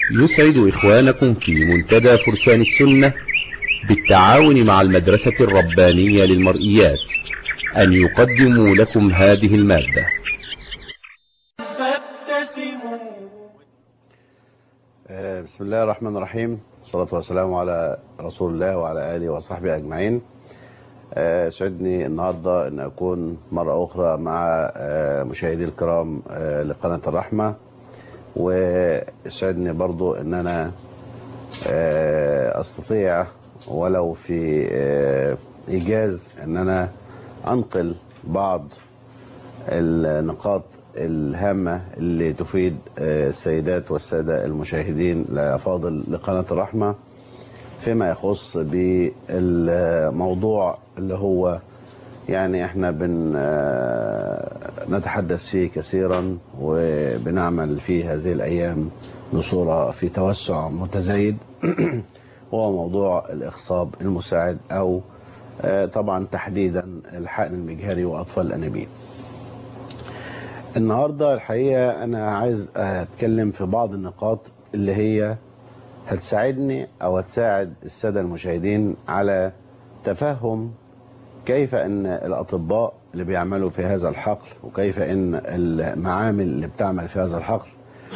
يسعد إخوانكم في منتدى فرسان السنة بالتعاون مع المدرسة الربانية للمرئيات أن يقدموا لكم هذه المادة فابتسموا آه، بسم الله الرحمن الرحيم والصلاة والسلام على رسول الله وعلى آله وصحبه أجمعين آه، سعدني النهاردة أن أكون مرة أخرى مع آه، مشاهدي الكرام آه، لقناة الرحمة وسعدني برضو أن أنا آه، أستطيع ولو في آه، إيجاز أن أنا أنقل بعض النقاط الهامة اللي تفيد آه، السيدات والسادة المشاهدين الأفاضل لقناة الرحمة فيما يخص بالموضوع اللي هو يعني احنا بن آه، نتحدث فيه كثيرا وبنعمل فيه هذه الأيام بصورة في توسع متزايد هو موضوع الإخصاب المساعد أو آه، طبعا تحديدا الحقن المجهري وأطفال الأنابيب النهاردة الحقيقة أنا عايز أتكلم في بعض النقاط اللي هي هتساعدني أو هتساعد السادة المشاهدين على تفهم كيف أن الأطباء اللي بيعملوا في هذا الحقل وكيف أن المعامل اللي بتعمل في هذا الحقل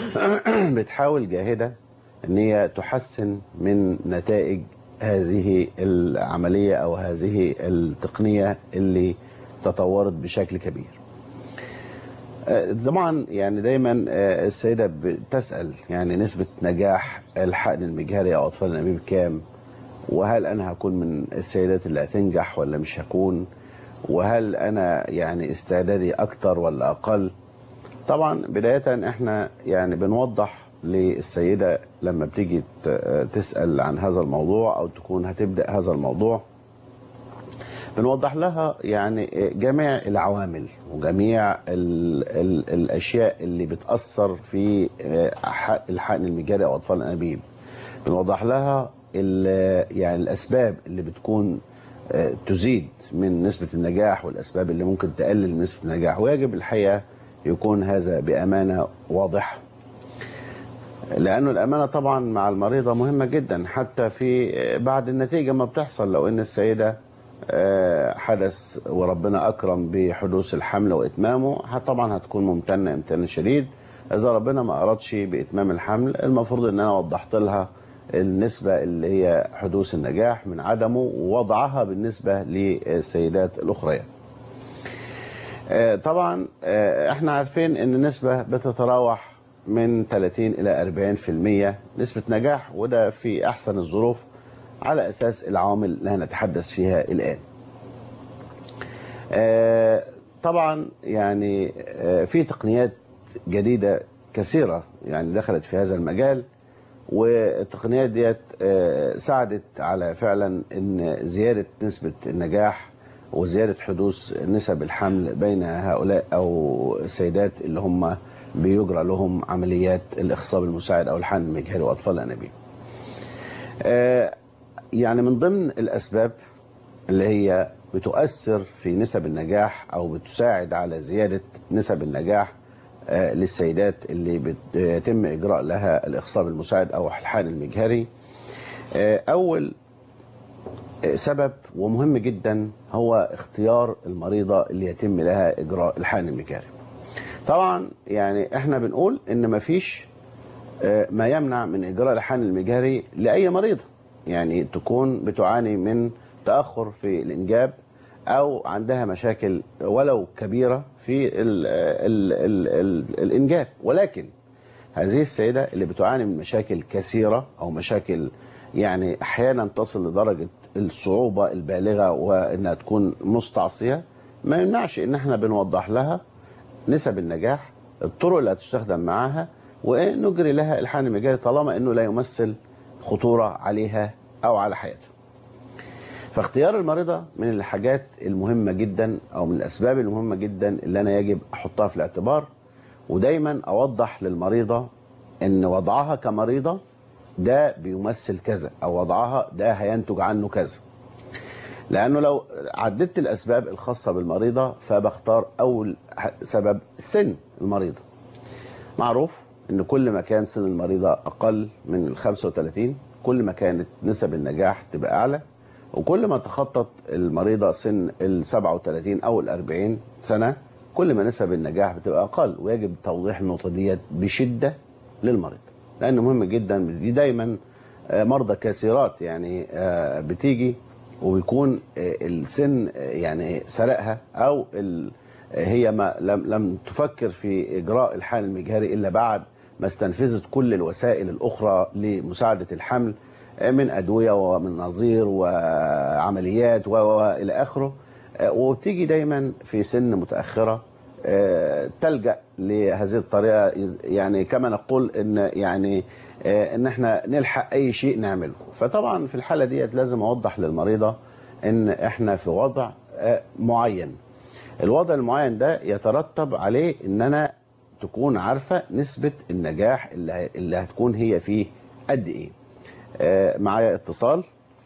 بتحاول جاهدة أن هي تحسن من نتائج هذه العملية أو هذه التقنية اللي تطورت بشكل كبير آه، طبعا يعني دايما آه، السيده بتسال يعني نسبه نجاح الحقن المجهري او اطفال الانابيب كام وهل انا هكون من السيدات اللي هتنجح ولا مش هكون وهل انا يعني استعدادي اكتر ولا اقل طبعا بدايه احنا يعني بنوضح للسيده لما بتيجي ت- تسال عن هذا الموضوع او تكون هتبدا هذا الموضوع بنوضح لها يعني جميع العوامل وجميع ال ال الاشياء اللي بتاثر في ح- الحقن المجاري او اطفال الانابيب بنوضح لها ال- يعني الاسباب اللي بتكون آه، تزيد من نسبه النجاح والاسباب اللي ممكن تقلل نسبه النجاح ويجب الحقيقه يكون هذا بامانه واضحه لانه الامانه طبعا مع المريضه مهمه جدا حتى في بعد النتيجه ما بتحصل لو ان السيده آه، حدث وربنا اكرم بحدوث الحمل واتمامه ه- طبعا هتكون ممتنه امتنان شديد اذا ربنا ما ارادش باتمام الحمل المفروض ان انا وضحت لها النسبه اللي هي حدوث النجاح من عدمه ووضعها بالنسبه للسيدات الاخريات آه، طبعا آه، احنا عارفين ان النسبة بتتراوح من 30 الى 40% نسبة نجاح وده في احسن الظروف على اساس العوامل اللي هنتحدث فيها الان آه، طبعا يعني آه، في تقنيات جديدة كثيرة يعني دخلت في هذا المجال والتقنيات ديت آه، ساعدت على فعلا ان زيادة نسبة النجاح وزيادة حدوث نسب الحمل بين هؤلاء او السيدات اللي هم بيجرى لهم عمليات الاخصاب المساعد او الحقن المجهري واطفال الانابيب. آه، يعني من ضمن الاسباب اللي هي بتؤثر في نسب النجاح او بتساعد على زياده نسب النجاح آه، للسيدات اللي بيتم اجراء لها الاخصاب المساعد او الحقن المجهري آه، اول آه، سبب ومهم جدا هو اختيار المريضه اللي يتم لها اجراء الحقن المجهري طبعا يعني احنا بنقول ان مفيش آه، ما يمنع من اجراء الحقن المجهري لاي مريضه يعني تكون بتعاني من تاخر في الانجاب او عندها مشاكل ولو كبيره في ال ال ال ال الانجاب ولكن هذه السيده اللي بتعاني من مشاكل كثيره او مشاكل يعني احيانا تصل لدرجه الصعوبه البالغه وانها تكون مستعصيه ما يمنعش ان احنا بنوضح لها نسب النجاح الطرق اللي هتستخدم معاها ونجري لها الحقن المجاري طالما انه لا يمثل خطوره عليها او على حياتها. فاختيار المريضه من الحاجات المهمه جدا او من الاسباب المهمه جدا اللي انا يجب احطها في الاعتبار ودايما اوضح للمريضه ان وضعها كمريضه ده بيمثل كذا او وضعها ده هينتج عنه كذا. لانه لو عددت الاسباب الخاصه بالمريضه فبختار اول سبب سن المريضه. معروف ان كل ما كان سن المريضه اقل من ال 35 كل ما كانت نسب النجاح تبقى اعلى وكل ما تخطط المريضه سن ال 37 او ال 40 سنه كل ما نسب النجاح بتبقى اقل ويجب توضيح النقطه ديت بشده للمريض لانه مهم جدا دي دايما آه، مرضى كثيرات يعني آه، بتيجي وبيكون آه، السن آه، يعني سرقها او ال- آه، هي ما لم لم تفكر في اجراء الحمل المجهري الا بعد ما استنفذت كل الوسائل الاخرى لمساعده الحمل آه، من ادويه ومن نظير وعمليات و- و- والى اخره آه، وبتيجي دايما في سن متاخره آه، تلجا لهذه الطريقه يز- يعني كما نقول ان يعني آه، ان احنا نلحق اي شيء نعمله فطبعا في الحاله ديت لازم اوضح للمريضه ان احنا في وضع آه، معين الوضع المعين ده يترتب عليه ان انا تكون عارفه نسبه النجاح اللي ه- اللي هتكون هي فيه قد ايه آه، معايا اتصال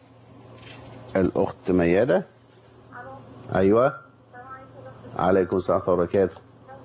الاخت مياده ايوه عليكم السلام ورحمه الله وبركاته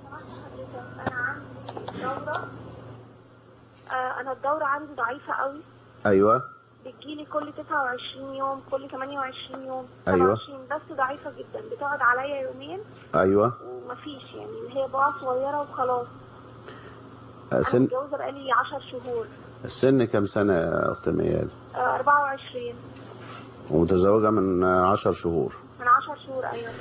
آه، انا الدورة عندي ضعيفة قوي ايوه بتجيلي كل 29 يوم كل 28 يوم أيوة. 27 بس ضعيفة جدا بتقعد عليا يومين ايوه ومفيش يعني هي بقى صغيرة وخلاص آه، انا سن متجوزة بقالي 10 شهور السن كم سنه يا اخت مياده آه، 24 ومتزوجه من آه، عشر شهور من 10 شهور ايوه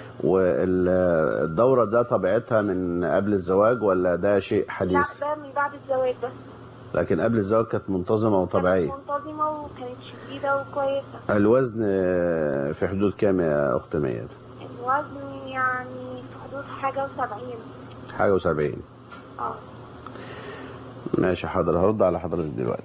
والدوره ده طبيعتها من قبل الزواج ولا ده شيء لا حديث ده من بعد الزواج بس لكن قبل الزواج كانت منتظمه وطبيعيه كانت منتظمة وكانت شديدة وكويسة الوزن آه، في حدود كام يا اخت مياده الوزن يعني في حدود حاجة وسبعين حاجه وسبعين اه ماشي حاضر هرد على حضرتك دلوقتي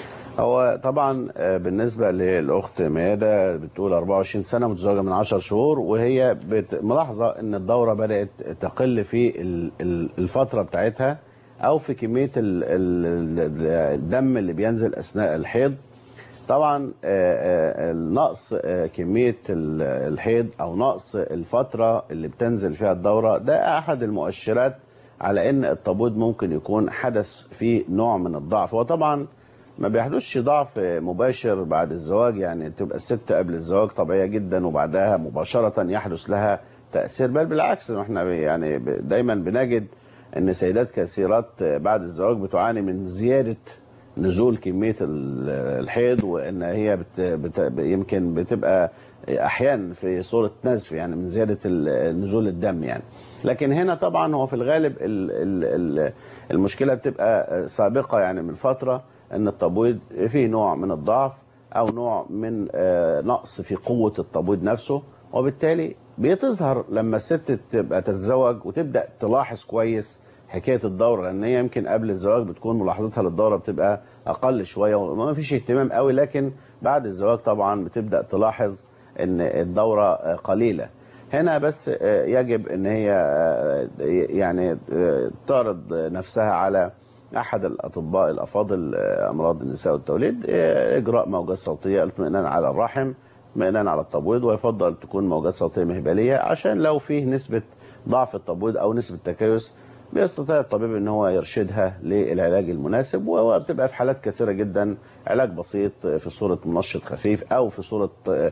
هو طبعا آه، بالنسبة للأخت ميادة بتقول 24 سنة متزوجة من 10 شهور وهي بت- ملاحظة إن الدورة بدأت تقل في ال- ال- الفترة بتاعتها أو في كمية ال- ال- ال- الدم اللي بينزل أثناء الحيض طبعا آه، آه، النقص آه، كمية ال- الحيض أو نقص الفترة اللي بتنزل فيها الدورة ده أحد المؤشرات على ان التبويض ممكن يكون حدث فيه نوع من الضعف هو طبعا ما بيحدثش ضعف مباشر بعد الزواج يعني تبقى الست قبل الزواج طبيعيه جدا وبعدها مباشره يحدث لها تاثير بل بالعكس احنا يعني ب- دايما بنجد ان سيدات كثيرات بعد الزواج بتعاني من زياده نزول كميه ال- الحيض وان هي بت بت يمكن بتبقى احيانا في صوره نزف يعني من زياده ال- نزول الدم يعني لكن هنا طبعا هو في الغالب ال ال ال المشكله بتبقى سابقه يعني من فتره ان التبويض فيه نوع من الضعف او نوع من آه، نقص في قوه التبويض نفسه وبالتالي بتظهر لما الست تبقى تتزوج وتبدا تلاحظ كويس حكايه الدوره لان هي يمكن قبل الزواج بتكون ملاحظتها للدوره بتبقى اقل شويه وما فيش اهتمام قوي لكن بعد الزواج طبعا بتبدا تلاحظ ان الدوره قليله هنا بس آه، يجب ان هي آه، يعني آه، تعرض نفسها على احد الاطباء الافاضل آه، امراض النساء والتوليد آه، اجراء موجات صوتيه الاطمئنان على الرحم اطمئنان على التبويض ويفضل تكون موجات صوتيه مهبليه عشان لو فيه نسبه ضعف التبويض او نسبه تكيس بيستطيع الطبيب ان هو يرشدها للعلاج المناسب وبتبقى في حالات كثيره جدا علاج بسيط في صوره منشط خفيف او في صوره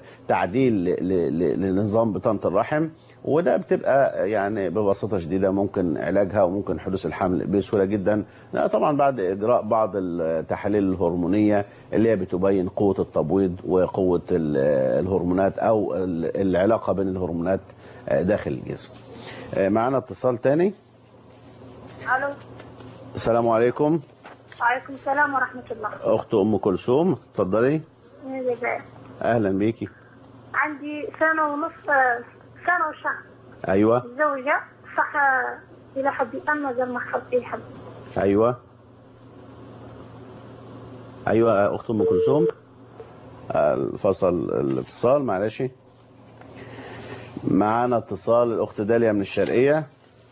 تعديل ل- ل- لنظام بطانه الرحم وده بتبقى يعني ببساطه شديده ممكن علاجها وممكن حدوث الحمل بسهوله جدا لا طبعا بعد اجراء بعض التحاليل الهرمونيه اللي هي بتبين قوه التبويض وقوه ال- الهرمونات او ال- العلاقه بين الهرمونات داخل الجسم. معانا اتصال تاني الو السلام عليكم وعليكم السلام ورحمة الله اخت ام كلثوم اتفضلي إيه ده؟ اهلا بيكي عندي سنة ونص آه، سنة وشهر ايوه متزوجة صح آه، إلى حد الآن ما زال ما حصل أي حد ايوه ايوه اخت ام كلثوم الفصل الاتصال معلش معانا اتصال الاخت داليا من الشرقيه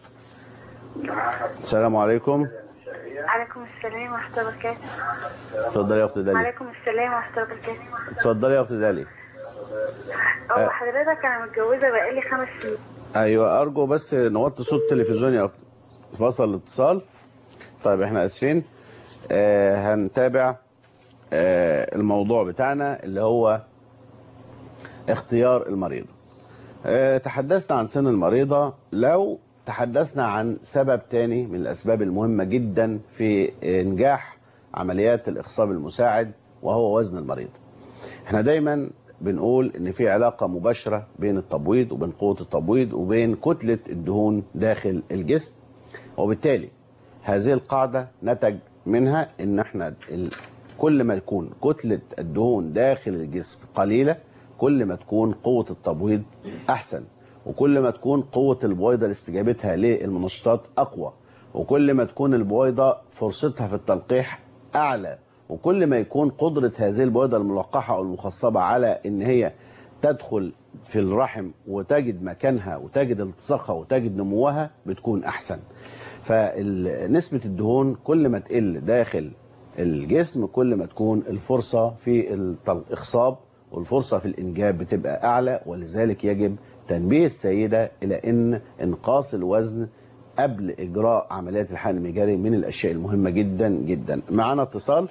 السلام عليكم عليكم السلام ورحمة الله وبركاته اتفضلي يا اخت داليا عليكم السلام ورحمة الله وبركاته اتفضلي يا اخت داليا هو حضرتك أنا متجوزة بقالي خمس سنين ايوه ارجو بس نوطي صوت التلفزيون يا اخت فصل الاتصال طيب احنا اسفين آه هنتابع آه الموضوع بتاعنا اللي هو اختيار المريضة آه تحدثنا عن سن المريضة لو تحدثنا عن سبب تاني من الأسباب المهمة جدا في إنجاح عمليات الإخصاب المساعد وهو وزن المريض احنا دايما بنقول ان في علاقة مباشرة بين التبويض وبين قوة التبويض وبين كتلة الدهون داخل الجسم وبالتالي هذه القاعدة نتج منها ان احنا ال- كل ما تكون كتلة الدهون داخل الجسم قليلة كل ما تكون قوة التبويض احسن وكل ما تكون قوة البويضة لاستجابتها للمنشطات اقوى وكل ما تكون البويضة فرصتها في التلقيح اعلى وكل ما يكون قدرة هذه البويضة الملقحة او المخصبة على ان هي تدخل في الرحم وتجد مكانها وتجد التصاقها وتجد نموها بتكون احسن فنسبة الدهون كل ما تقل داخل الجسم كل ما تكون الفرصة في الإخصاب والفرصة في الإنجاب بتبقى أعلى ولذلك يجب تنبيه السيدة إلى أن إنقاص الوزن قبل إجراء عمليات الحقن المجاري من الأشياء المهمة جدا جدا معنا اتصال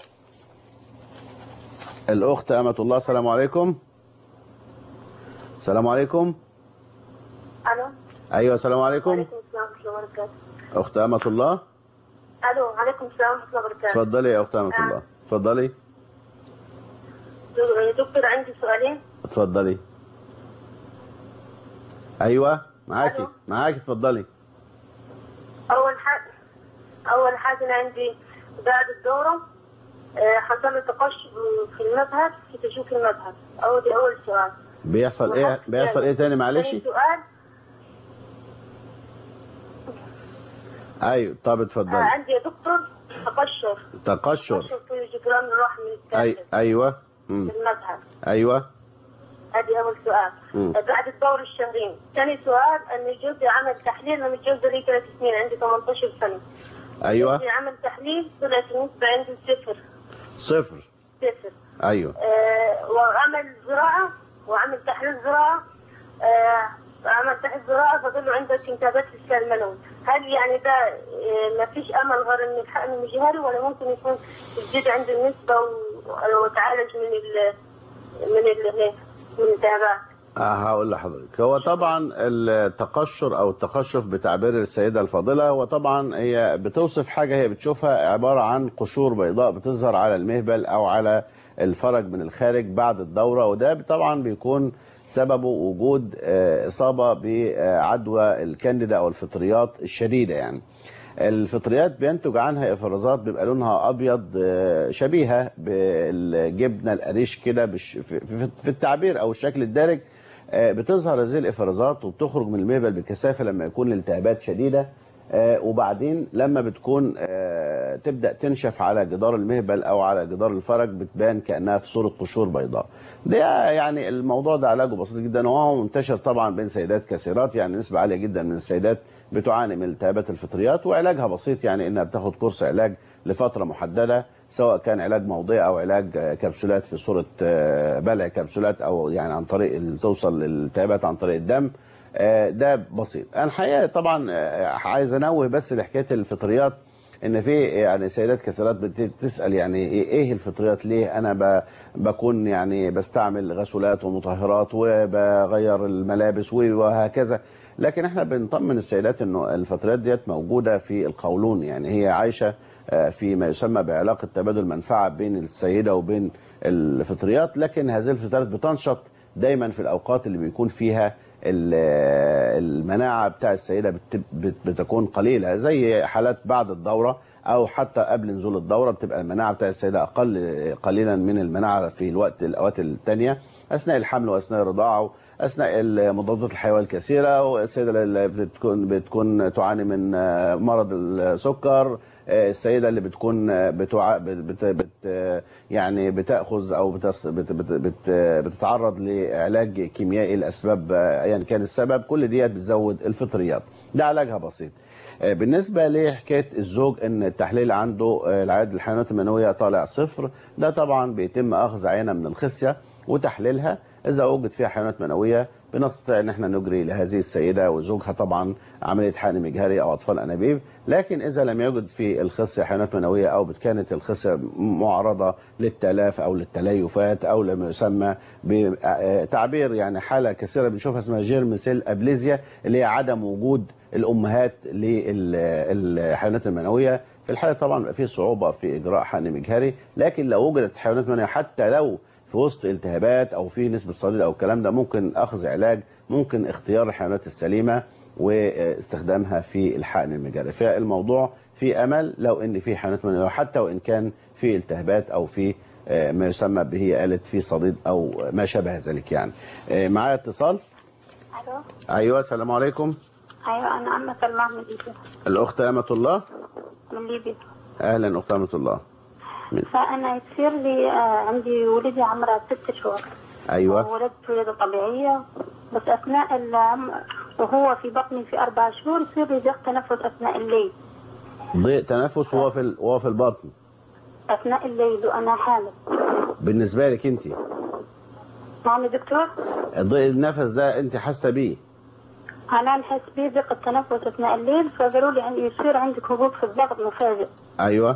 الأخت أمة الله السلام عليكم السلام عليكم الو أيوة السلام عليكم وعليكم السلام ورحمه الله وبركاته أخت أمة الله الو عليكم السلام ورحمه الله وبركاته اتفضلي يا أخت أمة الله اتفضلي دكتور عندي سؤالين اتفضلي ايوه معاكي ألو. معاكي اتفضلي اول حاجه اول حاجه انا عندي بعد الدوره آه، حصل لي تقشف في المذهب في تشوف المذهب اول دي اول سؤال بيحصل ايه بيحصل ايه تاني معلش ثاني سؤال ايوه طب آه، اتفضلي عندي يا دكتور تقشف تقشر تقشف في جدران الرحم اي الكاسد ايوه في مم. المذهب ايوه هذه اول سؤال مم. بعد الدور الشهرين ثاني سؤال ان جوزي عمل تحليل انا متجوزه لي ثلاث سنين عندي 18 سنه ايوه جوزي عمل تحليل طلعت النسبه عنده صفر صفر صفر ايوه آه وعمل زراعه وعمل تحليل زراعه آه عمل تحليل زراعه فقال عنده انتابات في السائل المنوي هل يعني ده آه ما فيش امل غير ان الحقن المجهري ولا ممكن يكون تزيد عنده النسبه و- وتعالج من ال من ال من الالتهابات آه، هقول لحضرتك هو طبعا التقشر او التقشف بتعبير السيده الفاضله هو طبعا هي بتوصف حاجه هي بتشوفها عباره عن قشور بيضاء بتظهر على المهبل او على الفرج من الخارج بعد الدوره وده طبعا بيكون سببه وجود آه، اصابه بعدوى الكانديدا او الفطريات الشديده يعني الفطريات بينتج عنها افرازات بيبقى لونها ابيض آه، شبيهه بالجبنه القريش كده بالش- في- في في التعبير او الشكل الدارج آه، بتظهر هذه الافرازات وبتخرج من المهبل بكثافه لما يكون الالتهابات شديده آه، وبعدين لما بتكون آه، تبدا تنشف على جدار المهبل او على جدار الفرج بتبان كانها في صوره قشور بيضاء. ده يعني الموضوع ده علاجه بسيط جدا وهو منتشر طبعا بين سيدات كثيرات يعني نسبه عاليه جدا من السيدات بتعاني من التهابات الفطريات وعلاجها بسيط يعني انها بتاخد كورس علاج لفتره محدده سواء كان علاج موضعي او علاج آه، كبسولات في صوره آه، بلع كبسولات او يعني عن طريق ال- توصل للالتهابات عن طريق الدم آه، ده بسيط انا الحقيقه طبعا آه، عايز انوه بس لحكايه الفطريات ان في يعني سيدات كثيرات بتسال يعني ايه إيه الفطريات ليه انا ب- بكون يعني بستعمل غسولات ومطهرات وبغير الملابس وهكذا لكن احنا بنطمن السيدات انه الفطريات ديت موجوده في القولون يعني هي عايشه آه، في ما يسمى بعلاقه تبادل منفعه بين السيده وبين الفطريات لكن هذه الفطريات بتنشط دايما في الاوقات اللي بيكون فيها ال- المناعه بتاع السيده بت- بت- بتكون قليله زي حالات بعد الدوره او حتى قبل نزول الدوره بتبقى المناعه بتاع السيده اقل قليلا من المناعه في الوقت الاوقات الثانيه اثناء الحمل واثناء الرضاعه اثناء مضادات الحيويه الكثيره والسيده اللي بتكون بتكون تعاني من آه، مرض السكر آه، السيده اللي بتكون آه، بتوع بت بت يعني بتاخذ او بتس بت بت بت بتتعرض لعلاج كيميائي لاسباب آه، ايا كان السبب كل ديت بتزود الفطريات ده علاجها بسيط آه، بالنسبه لحكايه الزوج ان التحليل عنده آه، العدد الحيوانات المنويه طالع صفر ده طبعا بيتم اخذ عينه من الخصيه وتحليلها اذا وجد فيها حيوانات منويه بنستطيع ان احنا نجري لهذه السيده وزوجها طبعا عمليه حقن مجهري او اطفال انابيب لكن اذا لم يوجد في الخصيه حيوانات منويه او كانت الخصيه معرضه للتلاف او للتليفات او لما يسمى بتعبير يعني حاله كثيره بنشوفها اسمها جيرم سيل ابليزيا اللي هي عدم وجود الامهات للحيوانات المنويه في الحاله طبعا بيبقى في صعوبه في اجراء حقن مجهري لكن لو وجدت حيوانات منويه حتى لو في وسط التهابات او في نسبه صديد او الكلام ده ممكن اخذ علاج ممكن اختيار الحيوانات السليمه واستخدامها في الحقن المجاري فالموضوع في امل لو ان في حيوانات منويه حتى وان كان في التهابات او في آه، ما يسمى به قالت في صديد او ما شابه ذلك يعني آه، معايا اتصال الو ايوه السلام عليكم ايوه انا عمة الله من ليبيا الاخت امه الله من ليبيا اهلا اخت امه الله فانا يصير لي آه، عندي ولدي عمره ست شهور ايوه ولدت ولادة طبيعية بس أثناء العم وهو في بطني في أربع شهور يصير لي ضيق تنفس أثناء الليل ضيق تنفس وهو في ال- وهو في البطن أثناء الليل وأنا حامل بالنسبه لك انت نعم يا دكتور ضيق النفس ده انت حاسه بيه أنا نحس بيه ضيق التنفس أثناء الليل فقالوا لي عندي يصير عندك هبوط في الضغط مفاجئ ايوه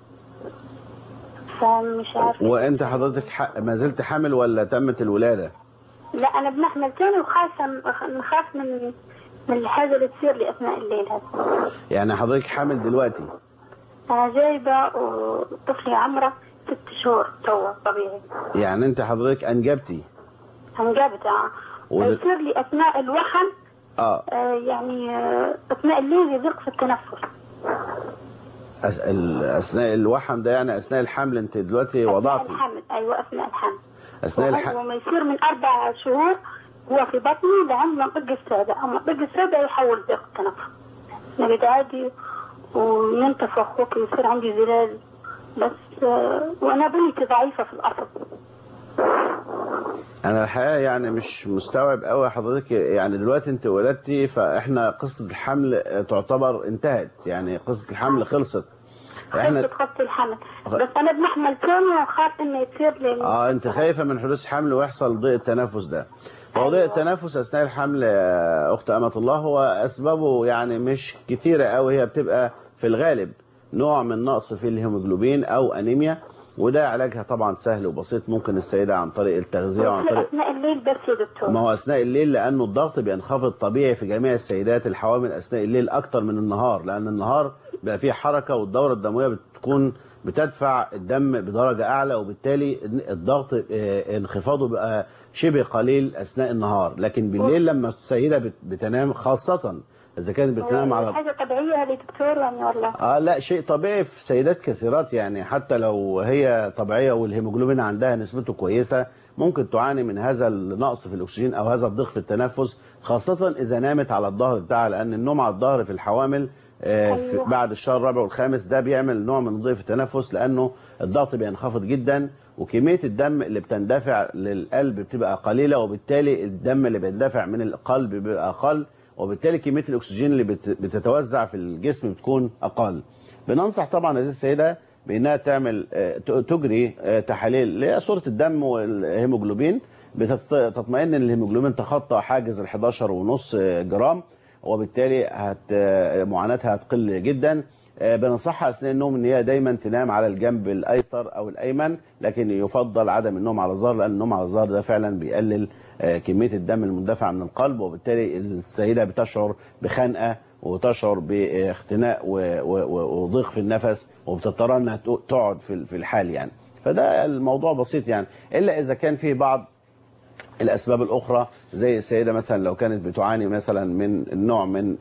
فمش عارفة وانت حضرتك ح... ما زلت حامل ولا تمت الولاده لا أنا بنحمل تاني وخايفة نخاف من من الحاجة اللي تصير لي أثناء الليل هذا يعني حضرتك حامل دلوقتي أنا جايبة طفلي عمره ست شهور توا طبيعي يعني انت حضرتك انجبتي انجبت اه ود- يصير لي اثناء الوحم اه آه يعني آه اثناء الليل يضيق في التنفس أس... ال... اثناء الوحم ده يعني اثناء الحمل انت دلوقتي اثناء وضعتي الحمل ايوه اثناء الحمل اثناء وهو الحمل ما يصير من اربع شهور هو في بطني لعند منطقة السادة اما منطقة السادة يحول ضيق التنفس نجد عادي وينتفخ وكي يصير عندي زلال بس آه وانا بنيتي ضعيفة في الاصل انا الحقيقه يعني مش مستوعب قوي حضرتك يعني دلوقتي انت ولدتي فاحنا قصه الحمل آه، تعتبر انتهت يعني قصه الحمل خلصت احنا احنا خدت الحمل بس انا بنحمل تاني وخاف انه يصير لي اه انت خايفه من حدوث حمل ويحصل ضيق التنفس ده هو ضيق التنفس اثناء الحمل يا اخت امه الله هو اسبابه يعني مش كتيره قوي هي بتبقى في الغالب نوع من نقص في الهيموجلوبين او انيميا وده علاجها طبعا سهل وبسيط ممكن السيده عن طريق التغذيه وعن طريق اثناء الليل بس يا دكتور ما هو اثناء الليل لانه الضغط بينخفض طبيعي في جميع السيدات الحوامل اثناء الليل اكتر من النهار لان النهار بيبقى فيه حركه والدوره الدمويه بتكون بتدفع الدم بدرجه اعلى وبالتالي الضغط آه، انخفاضه بقى شبه قليل اثناء النهار لكن بالليل لما السيده بت- بتنام خاصه اذا كانت بتنام على حاجة طبيعية يا دكتور يعني والله اه لا شيء طبيعي في سيدات كثيرات يعني حتى لو هي طبيعيه والهيموجلوبين عندها نسبته كويسه ممكن تعاني من هذا النقص في الاكسجين او هذا الضيق في التنفس خاصه اذا نامت على الظهر بتاعها لان النوم على الظهر في الحوامل آه، في أيوة. بعد الشهر الرابع والخامس ده بيعمل نوع من ضيق في التنفس لانه الضغط بينخفض جدا وكميه الدم اللي بتندفع للقلب بتبقى قليله وبالتالي الدم اللي بيندفع من القلب بيبقى اقل وبالتالي كميه الاكسجين اللي بت- بتتوزع في الجسم بتكون اقل. بننصح طبعا هذه السيده بانها تعمل آه، ت- تجري آه، تحاليل لصوره الدم والهيموجلوبين بتط- تطمئن ان الهيموجلوبين تخطى حاجز ال 11 ونص جرام وبالتالي هت آه، معاناتها هتقل جدا آه، بنصحها اثناء النوم ان هي دايما تنام على الجنب الايسر او الايمن لكن يفضل عدم النوم على الظهر لان النوم على الظهر ده فعلا بيقلل آه، كميه الدم المندفع من القلب وبالتالي السيده بتشعر بخنقه وتشعر باختناق و- و- و- وضيق في النفس وبتضطر انها تق- تقعد في في الحال يعني فده الموضوع بسيط يعني الا اذا كان فيه بعض الاسباب الاخرى زي السيده مثلا لو كانت بتعاني مثلا من النوع من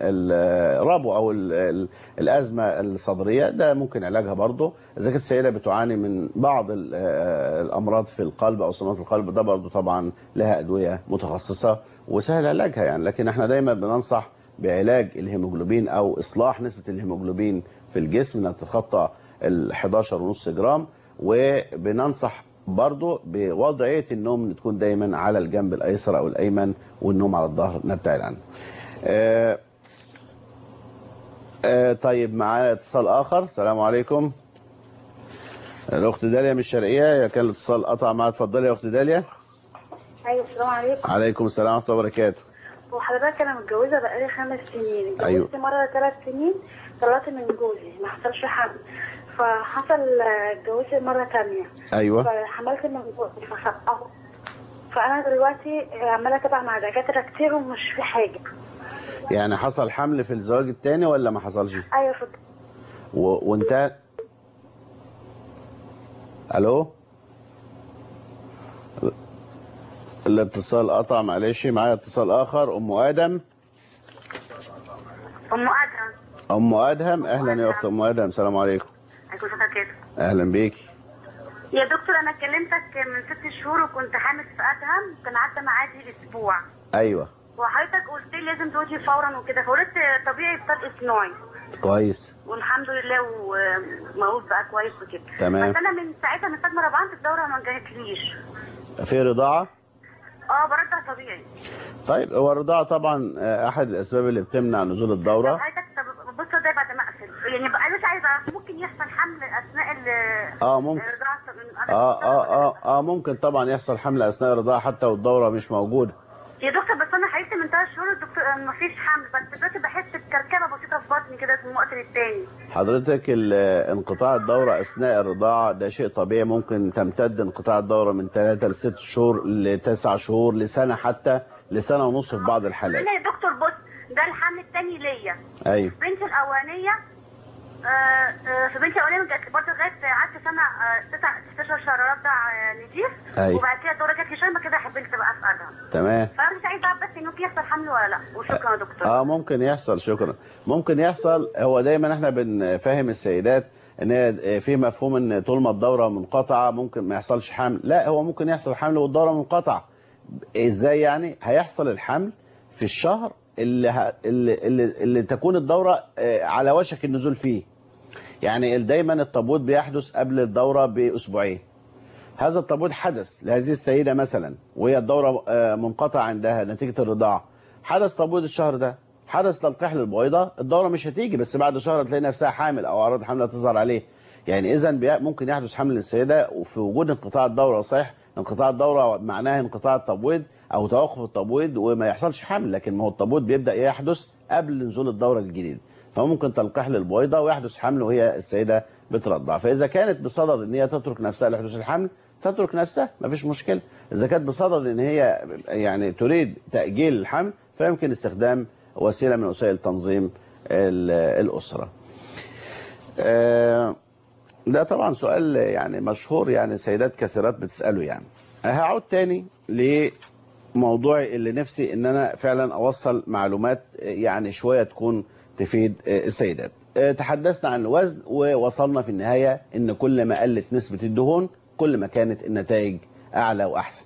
الربو او ال- ال- الازمه الصدريه ده ممكن علاجها برضه اذا كانت السيده بتعاني من بعض ال- الامراض في القلب او صمامات القلب ده برضه طبعا لها ادويه متخصصه وسهل علاجها يعني لكن احنا دايما بننصح بعلاج الهيموجلوبين او اصلاح نسبه الهيموجلوبين في الجسم انها تتخطى ال 11.5 جرام وبننصح برضو بوضعيه النوم ان تكون دايما على الجنب الايسر او الايمن والنوم على الظهر نبتعد عنه. آه آه طيب معانا اتصال اخر السلام عليكم. الاخت داليا من الشرقيه كان الاتصال قطع معاها اتفضلي يا اخت داليا. ايوه السلام عليكم عليكم السلام ورحمه الله وبركاته وحضرتك انا متجوزه بقالي خمس سنين اتجوزت أيوة. مره ثلاث سنين طلعت من جوزي ما حصلش حمل فحصل آه، اتجوزت مره ثانيه ايوه فحملت من جوزي فسقطت فانا دلوقتي عماله اتابع مع دكاتره كتير ومش في حاجه يعني حصل حمل في الزواج الثاني ولا ما حصلش ايوه في و... وانت الو الاتصال قطع معلش معايا اتصال اخر ام ادم ام ادهم ام ادهم اهلا يا اخت ام ادهم السلام عليكم عليكم السلام كده اهلا بيكي يا دكتور انا كلمتك من ست شهور وكنت حامل في ادهم كان عدى معادي اسبوع ايوه وحضرتك قلت لي لازم تقولي فورا وكده فقلت طبيعي بطرق صناعي كويس والحمد لله ومولود بقى كويس وكده تمام. بس انا من ساعتها من ساعه ما ربعت الدوره ما جاتليش في رضاعه اه برضع طبيعي طيب هو الرضاعه طبعا آه، احد الاسباب اللي بتمنع نزول طب الدوره حضرتك طب بص ده بعد ما اقفل يعني بقى انا مش عايزه اعرف ممكن يحصل حمل اثناء ال اه ممكن الرضاعه من- اه اه اه اه ممكن طبعا يحصل حمل اثناء الرضاعه حتى والدوره مش موجوده يا دكتور بس انا حقيقتي من ثلاث شهور الدكتور آه، مفيش حمل بس دلوقتي بحس بكركبه بسيطه في بطني كده من وقت للتاني حضرتك ال- انقطاع الدورة أثناء الرضاعة ده شيء طبيعي ممكن تمتد انقطاع الدورة من 3 ل 6 شهور ل 9 شهور لسنة حتى لسنة ونص في بعض الحالات انا يا دكتور بص ده الحمل الثاني ليا أيوه بنتي الاولانيه آه، آه، في بنتي الاولانيه جت برضه لغايه قعدت سنه آه، تسع 16 شهر رضع آه، نزيف أيوة. وبعد كده الدوره جت لي شويه بعد كده حبيت بقى في ادهم تمام فانا مش عايزه اعرف بس انه في يحصل حمل ولا لا وشكرا يا دكتور اه ممكن يحصل شكرا ممكن يحصل هو دايما احنا بنفهم السيدات ان هي في مفهوم ان طول ما الدوره منقطعه ممكن ما يحصلش حمل لا هو ممكن يحصل حمل والدوره منقطعه ازاي يعني هيحصل الحمل في الشهر اللي ه... اللي, اللي اللي تكون الدوره آه، على وشك النزول فيه يعني دايما التبويض بيحدث قبل الدوره باسبوعين هذا التبويض حدث لهذه السيدة مثلا وهي الدورة آه، منقطعة عندها نتيجة الرضاعة حدث تبويض الشهر ده حدث تلقيح للبويضة الدورة مش هتيجي بس بعد شهر تلاقي نفسها حامل أو أعراض حملة تظهر عليه يعني إذا بي- ممكن يحدث حمل للسيدة وفي وجود انقطاع الدورة صحيح انقطاع الدورة معناه انقطاع التبويض أو توقف التبويض وما يحصلش حمل لكن ما هو التبويض بيبدأ يحدث قبل نزول الدورة الجديدة فممكن تلقيح للبويضة ويحدث حمل وهي السيدة بترضع فإذا كانت بصدد إن هي تترك نفسها لحدوث الحمل تترك نفسها مفيش مشكلة إذا كانت بصدد إن هي يعني تريد تأجيل الحمل فيمكن استخدام وسيلة من وسائل تنظيم ال- الأسرة آه، ده طبعا سؤال يعني مشهور يعني سيدات كثيرات بتسأله يعني هعود تاني لموضوع اللي نفسي ان انا فعلا اوصل معلومات يعني شوية تكون تفيد السيدات آه، تحدثنا عن الوزن ووصلنا في النهاية ان كل ما قلت نسبة الدهون كل ما كانت النتائج اعلى واحسن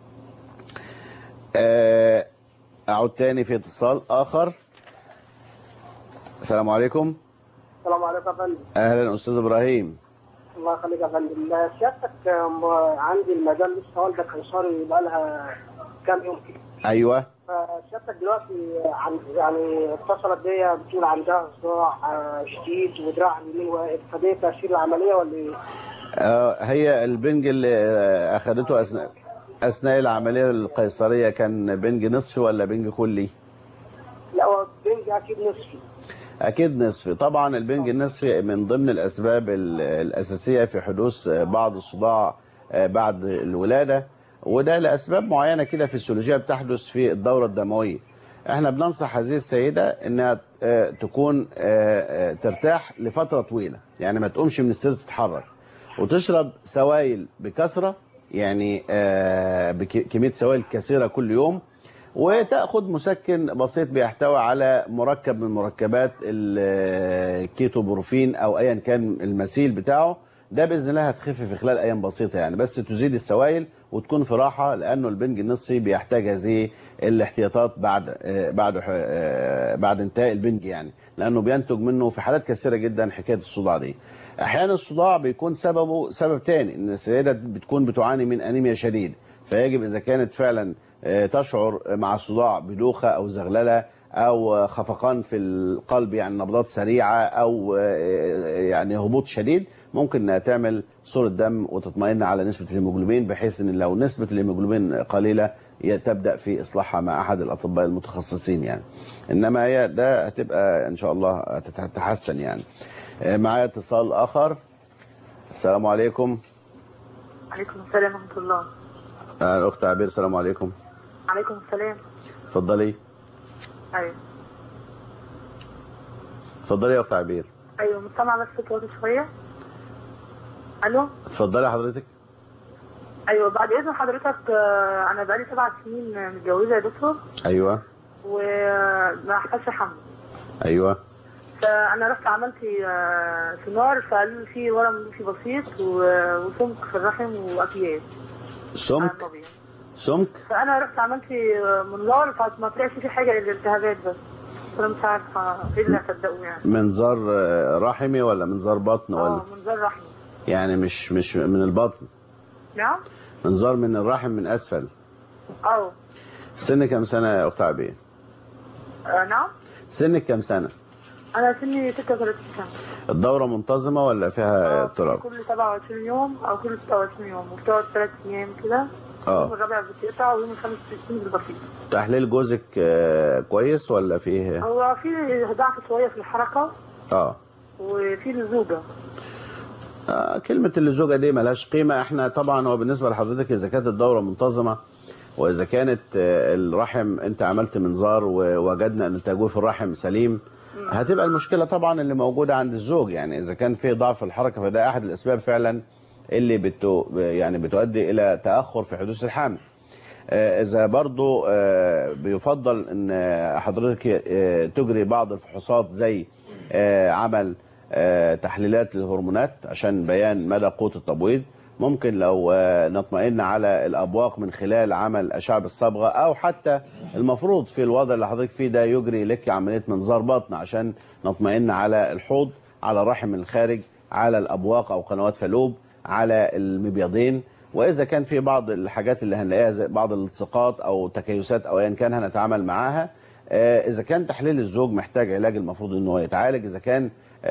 آه، اعود تاني في اتصال اخر السلام عليكم السلام عليكم يا فندم اهلا استاذ ابراهيم الله يخليك يا فندم سيادتك آم، عندي المدام لسه والده قيصري بقى لها كام يوم كده ايوه فسيادتك دلوقتي عن يعني اتصلت بيا بتقول عندها صداع آه، شديد ودراع اليمين واقف فدي تاثير العمليه ولا ايه؟ آه، هي البنج اللي آه، اخذته اثناء اثناء العمليه القيصريه كان بنج نصفي ولا بنج كلي؟ لا هو بنج اكيد نصفي اكيد نصفي طبعا البنج النصفي من ضمن الاسباب ال- الاساسيه في حدوث آه، بعض الصداع آه، بعد الولاده وده لاسباب معينه كده فسيولوجيه بتحدث في الدوره الدمويه احنا بننصح هذه السيده انها آه، تكون آه، آه، ترتاح لفتره طويله يعني ما تقومش من السرير تتحرك وتشرب سوائل بكثره يعني آه، بك- كميه سوائل كثيره كل يوم وتاخذ مسكن بسيط بيحتوي على مركب من مركبات الكيتوبروفين او ايا كان المثيل بتاعه ده باذن الله هتخف في خلال ايام بسيطه يعني بس تزيد السوائل وتكون في راحه لانه البنج النصفي بيحتاج هذه الاحتياطات بعد آه، بعد آه، بعد انتهاء البنج يعني لانه بينتج منه في حالات كثيره جدا حكايه الصداع دي احيانا الصداع بيكون سببه سبب تاني ان السيده بتكون بتعاني من انيميا شديد فيجب اذا كانت فعلا آه، تشعر مع الصداع بدوخه او زغلله او آه، خفقان في القلب يعني نبضات سريعه او آه، يعني هبوط شديد ممكن انها تعمل صوره دم وتطمئن على نسبه الهيموجلوبين بحيث ان لو نسبه الهيموجلوبين قليله ي- تبدا في اصلاحها مع احد الاطباء المتخصصين يعني انما هي ده هتبقى ان شاء الله هتتحسن يعني آه، معايا اتصال اخر السلام عليكم عليكم السلام ورحمة الله آه، الاخت عبير السلام عليكم عليكم السلام اتفضلي أيوة اتفضلي يا اخت عبير أيوة مستمع بس صوت واطي شوية ألو اتفضلي حضرتك أيوة بعد إذن حضرتك آه، أنا بقالي سبع سنين متجوزة يا دكتور ايوه وما حصلش حمل ايوه فأنا رحت عملت آه، سونار فقالوا لي في ورم ليفي بسيط و- وسمك في الرحم وأكياس سمك على طبيعي. سمك فأنا رحت عملت آه، منظار فما طلعش في حاجة إلا الالتهابات بس فأنا مش عارفة إيه اللي هصدقه يعني منظار آه، رحمي ولا منظار بطن ولا اه منظار رحمي يعني مش مش من البطن نعم منظار من الرحم من اسفل اه سنك كم سنه يا اخت عبير آه، نعم سنك كم سنه انا سني 36 سنه الدوره منتظمه ولا فيها آه، اضطراب كل 27 يوم او كل 26 يوم وبتقعد 3 ايام كده آه. يوم الرابع بتقطع ويوم الخامس بتكون بالبسيط تحليل جوزك آه، كويس ولا فيه هو في ضعف شويه في الحركه اه وفي الزوجه آه، كلمة اللزوجة دي ملهاش قيمة احنا طبعا هو بالنسبة لحضرتك إذا كانت الدورة منتظمة وإذا كانت آه، الرحم أنت عملت منظار ووجدنا أن تجويف الرحم سليم هتبقى المشكلة طبعا اللي موجودة عند الزوج يعني إذا كان في ضعف الحركة فده أحد الأسباب فعلا اللي بتو يعني بتؤدي إلى تأخر في حدوث الحمل آه، إذا برضو آه، بيفضل أن آه، حضرتك آه، تجري بعض الفحوصات زي آه، عمل آه، تحليلات للهرمونات عشان بيان مدى قوة التبويض ممكن لو آه، نطمئن على الأبواق من خلال عمل أشعة بالصبغة أو حتى المفروض في الوضع اللي حضرتك فيه ده يجري لك عملية منظار بطن عشان نطمئن على الحوض على الرحم من الخارج على الأبواق أو قنوات فالوب على المبيضين واذا كان في بعض الحاجات اللي هنلاقيها زي بعض الالتصاقات او تكيسات او ايا كان هنتعامل معاها آه، اذا كان تحليل الزوج محتاج علاج المفروض ان هو يتعالج اذا كان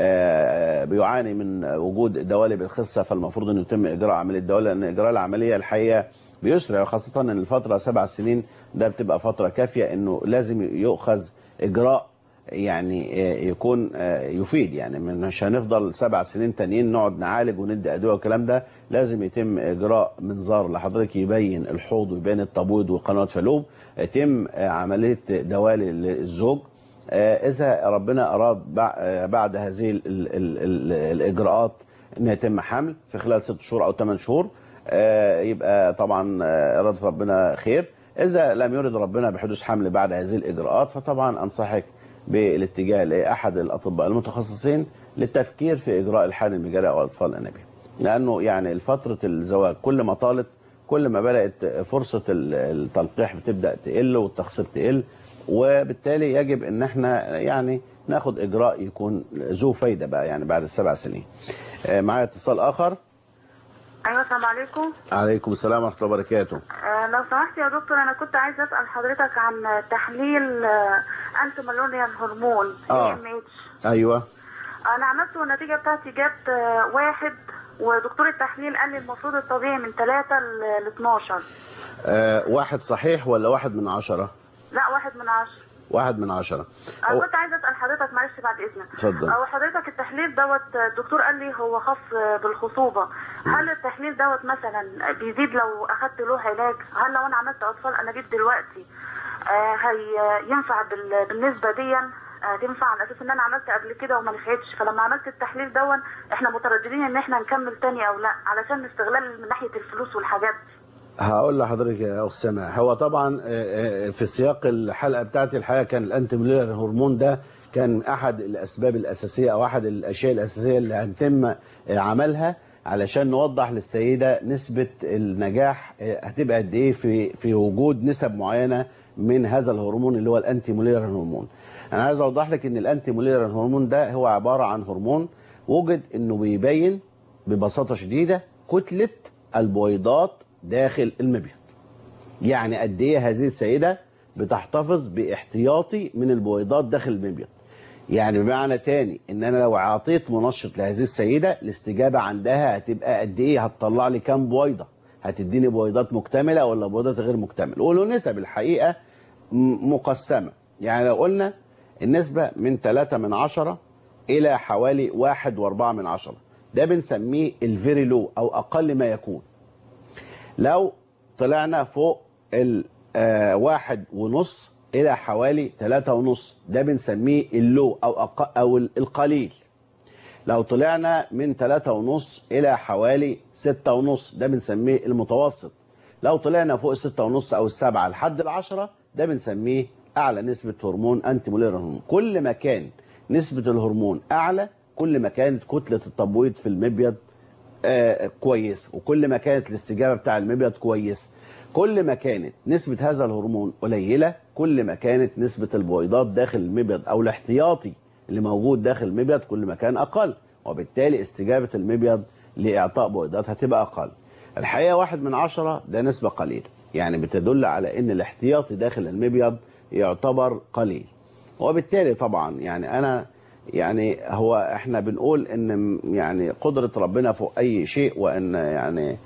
آه، بيعاني من وجود دوالي بالخصه فالمفروض انه يتم اجراء عمليه دوالي لان اجراء العمليه الحقيقه بيسرع وخاصه ان الفتره سبع سنين ده بتبقى فتره كافيه انه لازم يؤخذ اجراء يعني آه، يكون آه، يفيد يعني من- مش هنفضل سبع سنين تانيين نقعد نعالج وندي ادويه والكلام ده لازم يتم اجراء منظار لحضرتك يبين الحوض ويبين التبويض وقناه فالوب يتم آه، عمليه دوالي للزوج آه، اذا ربنا اراد بع- آه، بعد هذه ال ال ال ال الاجراءات ان يتم حمل في خلال ست شهور او ثمان شهور آه، يبقى طبعا آه، اراده ربنا خير اذا لم يرد ربنا بحدوث حمل بعد هذه الاجراءات فطبعا انصحك بالاتجاه لاحد الاطباء المتخصصين للتفكير في اجراء الحمل المجاري او الاطفال الانابيب لانه يعني فتره الزواج كل ما طالت كل ما بدات فرصه ال- التلقيح بتبدا تقل والتخصيب تقل وبالتالي يجب ان احنا يعني ناخد اجراء يكون ذو فايده بقى يعني بعد السبع سنين. آه، معايا اتصال اخر ايوه السلام عليكم عليكم السلام ورحمه الله وبركاته. آه لو سمحت يا دكتور انا كنت عايزه اسال حضرتك عن تحليل آه انتي مالونيان هرمون آه. ام اتش ايوه انا عملته والنتيجه بتاعتي جت آه واحد ودكتور التحليل قال لي المفروض الطبيعي من 3 ل 12 آه، واحد صحيح ولا واحد من عشرة؟ لا واحد من عشرة واحد من عشرة. انا أو- كنت عايزه اسال حضرتك معلش بعد اذنك اتفضل. او حضرتك التحليل دوت الدكتور قال لي هو خاص بالخصوبه هل التحليل دوت مثلا بيزيد لو اخدت له علاج هل لو انا عملت اطفال انابيب دلوقتي آه هي ينفع بال- بالنسبه دي آه تنفع على اساس ان انا عملت قبل كده وما نفعتش فلما عملت التحليل دون احنا مترددين ان احنا نكمل تاني او لا علشان استغلال من ناحيه الفلوس والحاجات دي هقول لحضرتك يا اخت سماح هو طبعا آه، آه، في سياق الحلقه بتاعتي الحقيقه كان الانتي مولير هرمون ده كان احد الاسباب الاساسيه او احد الاشياء الاساسيه اللي هنتم آه، عملها علشان نوضح للسيده نسبه النجاح آه، هتبقى قد ايه في في وجود نسب معينه من هذا الهرمون اللي هو الانتي مولير هرمون. انا عايز اوضح لك ان الانتي مولير هرمون ده هو عباره عن هرمون وجد انه بيبين ببساطه شديده كتله البويضات داخل المبيض. يعني قد ايه هذه السيده بتحتفظ باحتياطي من البويضات داخل المبيض. يعني بمعنى تاني ان انا لو اعطيت منشط لهذه السيده الاستجابه عندها هتبقى قد ايه هتطلع لي كام بويضه هتديني بويضات مكتمله ولا بويضات غير مكتمله وله نسب الحقيقه م- مقسمه يعني لو قلنا النسبه من 3 من 10 الى حوالي 1 و4 من 10 ده بنسميه الفيري لو او اقل ما يكون لو طلعنا فوق الواحد ونص الى حوالي ثلاثة ونص ده بنسميه اللو او أق... او القليل لو طلعنا من ثلاثة ونص الى حوالي ستة ونص ده بنسميه المتوسط لو طلعنا فوق الستة ونص او السبعة لحد العشرة ده بنسميه اعلى نسبة هرمون انتي مولير هرمون كل ما كان نسبة الهرمون اعلى كل ما كانت كتلة التبويض في المبيض آه كويس وكل ما كانت الاستجابة بتاع المبيض كويس كل ما كانت نسبة هذا الهرمون قليلة كل ما كانت نسبة البويضات داخل المبيض أو الاحتياطي اللي موجود داخل المبيض كل ما كان أقل وبالتالي استجابة المبيض لإعطاء بويضات هتبقى أقل الحقيقة واحد من عشرة ده نسبة قليلة يعني بتدل على أن الاحتياطي داخل المبيض يعتبر قليل وبالتالي طبعا يعني أنا يعني هو احنا بنقول ان يعني قدرة ربنا فوق اي شيء وان يعني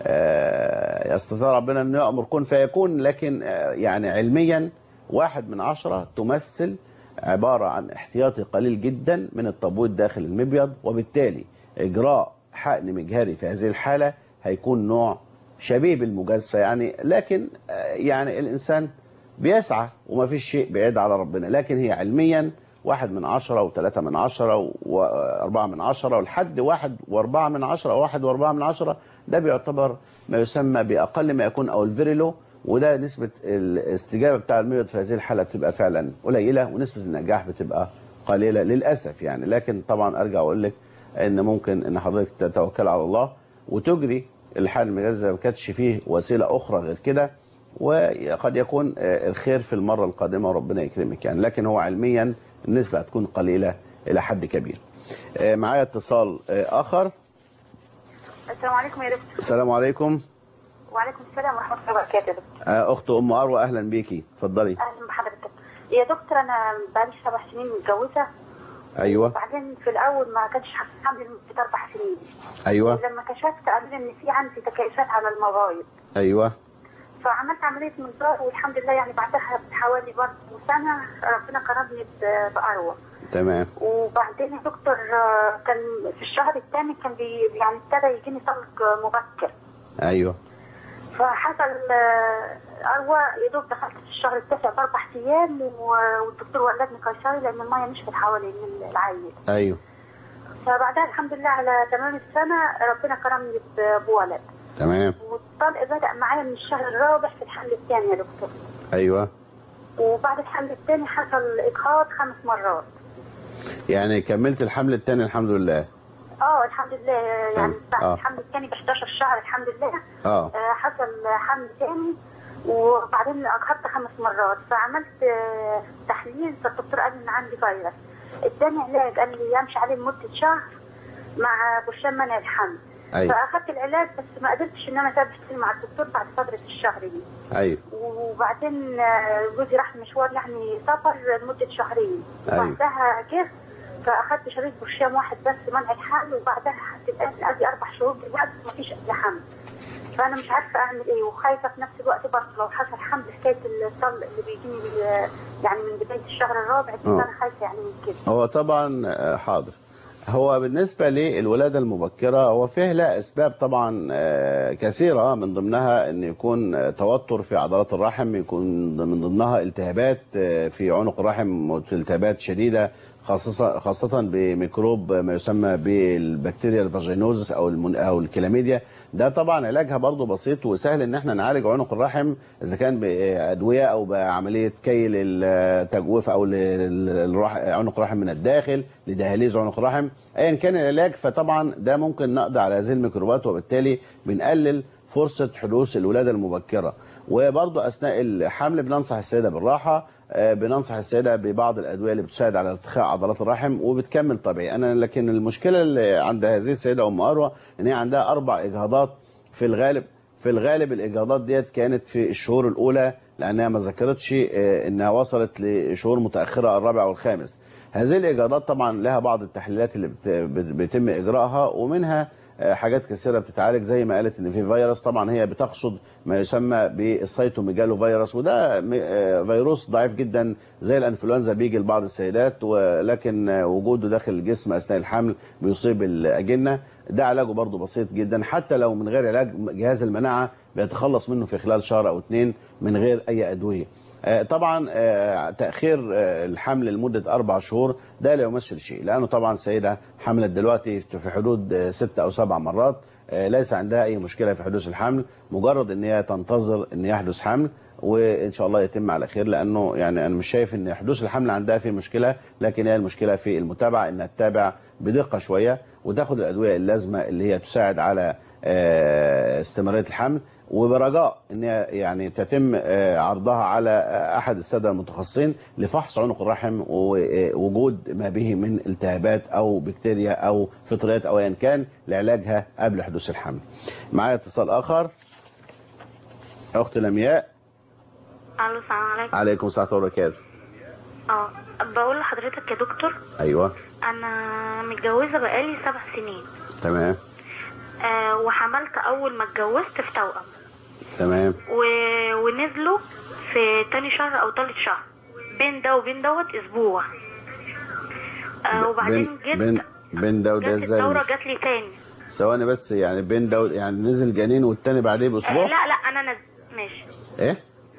آه، يستطيع ربنا أن يأمر كن فيكون لكن آه، يعني علميا واحد من عشرة تمثل عبارة عن احتياطي قليل جدا من التبويض داخل المبيض وبالتالي إجراء حقن مجهري في هذه الحالة هيكون نوع شبيه بالمجازفة يعني لكن آه، يعني الإنسان بيسعى وما فيش شيء بعيد على ربنا لكن هي علميا واحد من عشرة وثلاثة من عشرة وأربعة من عشرة ولحد واحد وأربعة من عشرة أو واحد وأربعة من عشرة ده بيعتبر ما يسمى بأقل ما يكون أو الفيريلو وده نسبة الاستجابة بتاع المريض في هذه الحالة بتبقى فعلا قليلة ونسبة النجاح بتبقى قليلة للأسف يعني لكن طبعا أرجع أقول لك إن ممكن إن حضرتك تتوكل على الله وتجري الحال المجازي ما كانتش فيه وسيلة أخرى غير كده وقد يكون آه، الخير في المرة القادمة وربنا يكرمك يعني لكن هو علميا النسبة هتكون قليلة إلى حد كبير آه، معايا اتصال آه، آخر السلام عليكم يا دكتور السلام عليكم وعليكم السلام ورحمه الله وبركاته يا دكتور آه، أخت أم أروى أهلا بيكي اتفضلي اهلا بحضرتك يا دكتور انا بقالي سبع سنين متجوزه أيوه وبعدين في الاول ما كانش حامل لمده اربع سنين أيوه لما كشفت قالوا لي ان في عندي تكيسات على المبايض أيوه فعملت عمليه منظار والحمد لله يعني بعدها بحوالي برضه سنه ربنا كرمني ب- باروى تمام وبعدين يا دكتور آه، كان في الشهر الثاني كان بي يعني ابتدى يجيني طلق مبكر أيوه فحصل آه، أروى يا دوب دخلت في الشهر التاسع بأربع أيام و- والدكتور ولدني قيصري لأن المية نشفت حوالين العيل أيوه فبعدها الحمد لله على تمام السنة ربنا كرمني ب- بولد تمام والطلق بدأ معايا من الشهر الرابع في الحمل الثاني يا دكتور أيوه وبعد الحمل الثاني حصل إجهاض خمس مرات يعني كملت الحمل الثاني الحمد لله اه الحمد لله يعني تمام. بعد آه. الحمل الثاني ب 11 شهر الحمد لله آه آه، حصل حمل تاني وبعدين اجهضت خمس مرات فعملت آه، تحليل فالدكتور قال لي ان عندي فيروس اداني علاج قال لي امشي عليه لمده شهر مع برشام منع الحمل أيوه فاخدت العلاج بس ما قدرتش ان انا اثبت مع الدكتور بعد فتره الشهر دي أيوه وبعدين آه، جوزي راح مشوار يعني سفر لمده شهرين أيوه. وبعدها جه فاخدت شريط برشام واحد بس منع الحمل وبعدها هتبقى ادي اربع شهور دلوقتي مفيش قبل حمل فانا مش عارفه اعمل ايه وخايفه في نفس الوقت برضه لو حصل حمل حكايه الطلق اللي بيجيني بال- يعني من بدايه الشهر الرابع دي آه. انا خايفه يعني من كده هو طبعا آه، حاضر هو بالنسبة للولادة المبكرة هو فيه لها أسباب طبعا آه، كثيرة من ضمنها أن يكون آه، توتر في عضلات الرحم يكون من ضمنها التهابات آه، في عنق الرحم التهابات شديدة خاصة خاصة بميكروب ما يسمى بالبكتيريا الفاجينوزس أو المن أو الكلاميديا ده طبعا علاجها برضه بسيط وسهل ان احنا نعالج عنق الرحم اذا كان بادويه او بعمليه كي للتجويف او للرح- عنق الرحم من الداخل لدهاليز عنق الرحم ايا كان العلاج فطبعا ده ممكن نقضي على هذه الميكروبات وبالتالي بنقلل فرصه حدوث الولاده المبكره وبرضه اثناء الحمل بننصح السيده بالراحه آه، بننصح السيده ببعض الادويه اللي بتساعد على ارتخاء عضلات الرحم وبتكمل طبيعي انا لكن المشكله اللي عند هذه السيده ام اروى ان هي عندها اربع اجهاضات في الغالب في الغالب الاجهاضات ديت كانت في الشهور الاولى لانها ما ذكرتش آه، انها وصلت لشهور متاخره الرابع والخامس هذه الاجهاضات طبعا لها بعض التحليلات اللي بت- بت- بيتم اجراءها ومنها آه، حاجات كثيره بتتعالج زي ما قالت ان في فيروس طبعا هي بتقصد ما يسمى بالسيتوميجالو فيروس وده م- آه، فيروس ضعيف جدا زي الانفلونزا بيجي لبعض السيدات ولكن آه، وجوده داخل الجسم اثناء الحمل بيصيب الاجنه ده علاجه برضه بسيط جدا حتى لو من غير علاج جهاز المناعه بيتخلص منه في خلال شهر او اتنين من غير اي ادويه آه، طبعا آه، تاخير آه، الحمل لمده اربع شهور ده لا يمثل شيء لانه طبعا السيده حملت دلوقتي في حدود آه، ست او سبع مرات آه، ليس عندها اي مشكله في حدوث الحمل مجرد ان هي تنتظر ان يحدث حمل وان شاء الله يتم على خير لانه يعني انا مش شايف ان حدوث الحمل عندها في مشكله لكن هي المشكله في المتابعه انها تتابع بدقه شويه وتاخد الادويه اللازمه اللي هي تساعد على آه، استمراريه الحمل وبرجاء ان هي يعني تتم آه، عرضها على آه، احد الساده المتخصصين لفحص عنق الرحم ووجود ما به من التهابات او بكتيريا او فطريات او ايا كان لعلاجها قبل حدوث الحمل. معايا اتصال اخر اخت لمياء الو السلام عليكم عليكم السلام ورحمه الله وبركاته. اه بقول لحضرتك يا دكتور ايوه انا متجوزه بقالي سبع سنين تمام آه وحملت اول ما اتجوزت في توأم تمام و... ونزلوا في تاني شهر او تالت شهر بين ده وبين دوت اسبوع آه وبعدين بين جيت بين بين ده وده جت ازاي الدوره مش- جات لي تاني ثواني بس يعني بين ده و- يعني نزل جنين والتاني بعديه آه باسبوع لا لا انا نز... ماشي ايه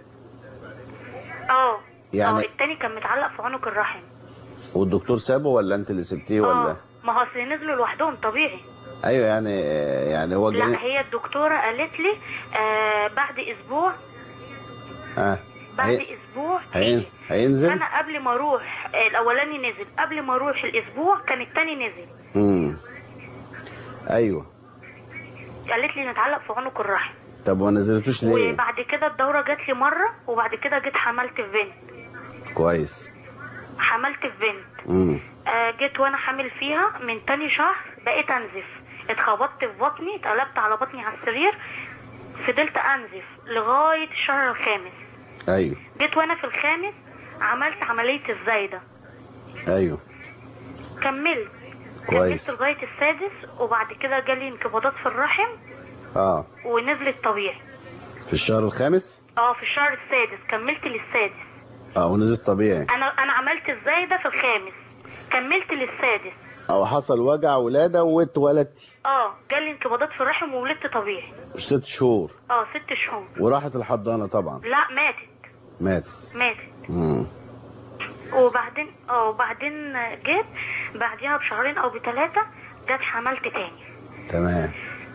اه يعني- اه التاني كان متعلق في عنق الرحم والدكتور سابه ولا انت اللي سبتيه ولا اه ما هو اصل نزلوا لوحدهم طبيعي ايوه يعني يعني هو جنين لا هي الدكتوره قالت لي آه بعد اسبوع اه بعد هي... اسبوع هي... تيجي. هينزل انا قبل ما اروح آه، الاولاني نزل قبل ما اروح الاسبوع كان التاني نزل امم ايوه قالت لي نتعلق في عنق الرحم طب وما نزلتوش ليه وبعد كده الدوره جات لي مره وبعد كده جيت حملت في بنت كويس حملت في بنت امم آه جيت وانا حامل فيها من تاني شهر بقيت انزف اتخبطت في بطني اتقلبت على بطني على السرير فضلت انزف لغايه الشهر الخامس ايوه جيت وانا في الخامس عملت عمليه الزايده ايوه كملت كويس. كملت لغايه السادس وبعد كده جالي انقباضات في الرحم اه ونزلت طبيعي في الشهر الخامس اه في الشهر السادس كملت للسادس اه ونزل طبيعي انا انا عملت الزايده في الخامس كملت للسادس او حصل وجع ولاده واتولدتي اه جالي انقباضات في الرحم وولدت طبيعي في ست شهور اه ست شهور وراحت الحضانه طبعا لا ماتت ماتت ماتت امم وبعدين اه وبعدين جيت بعديها بشهرين او بثلاثه جت حملت تاني تمام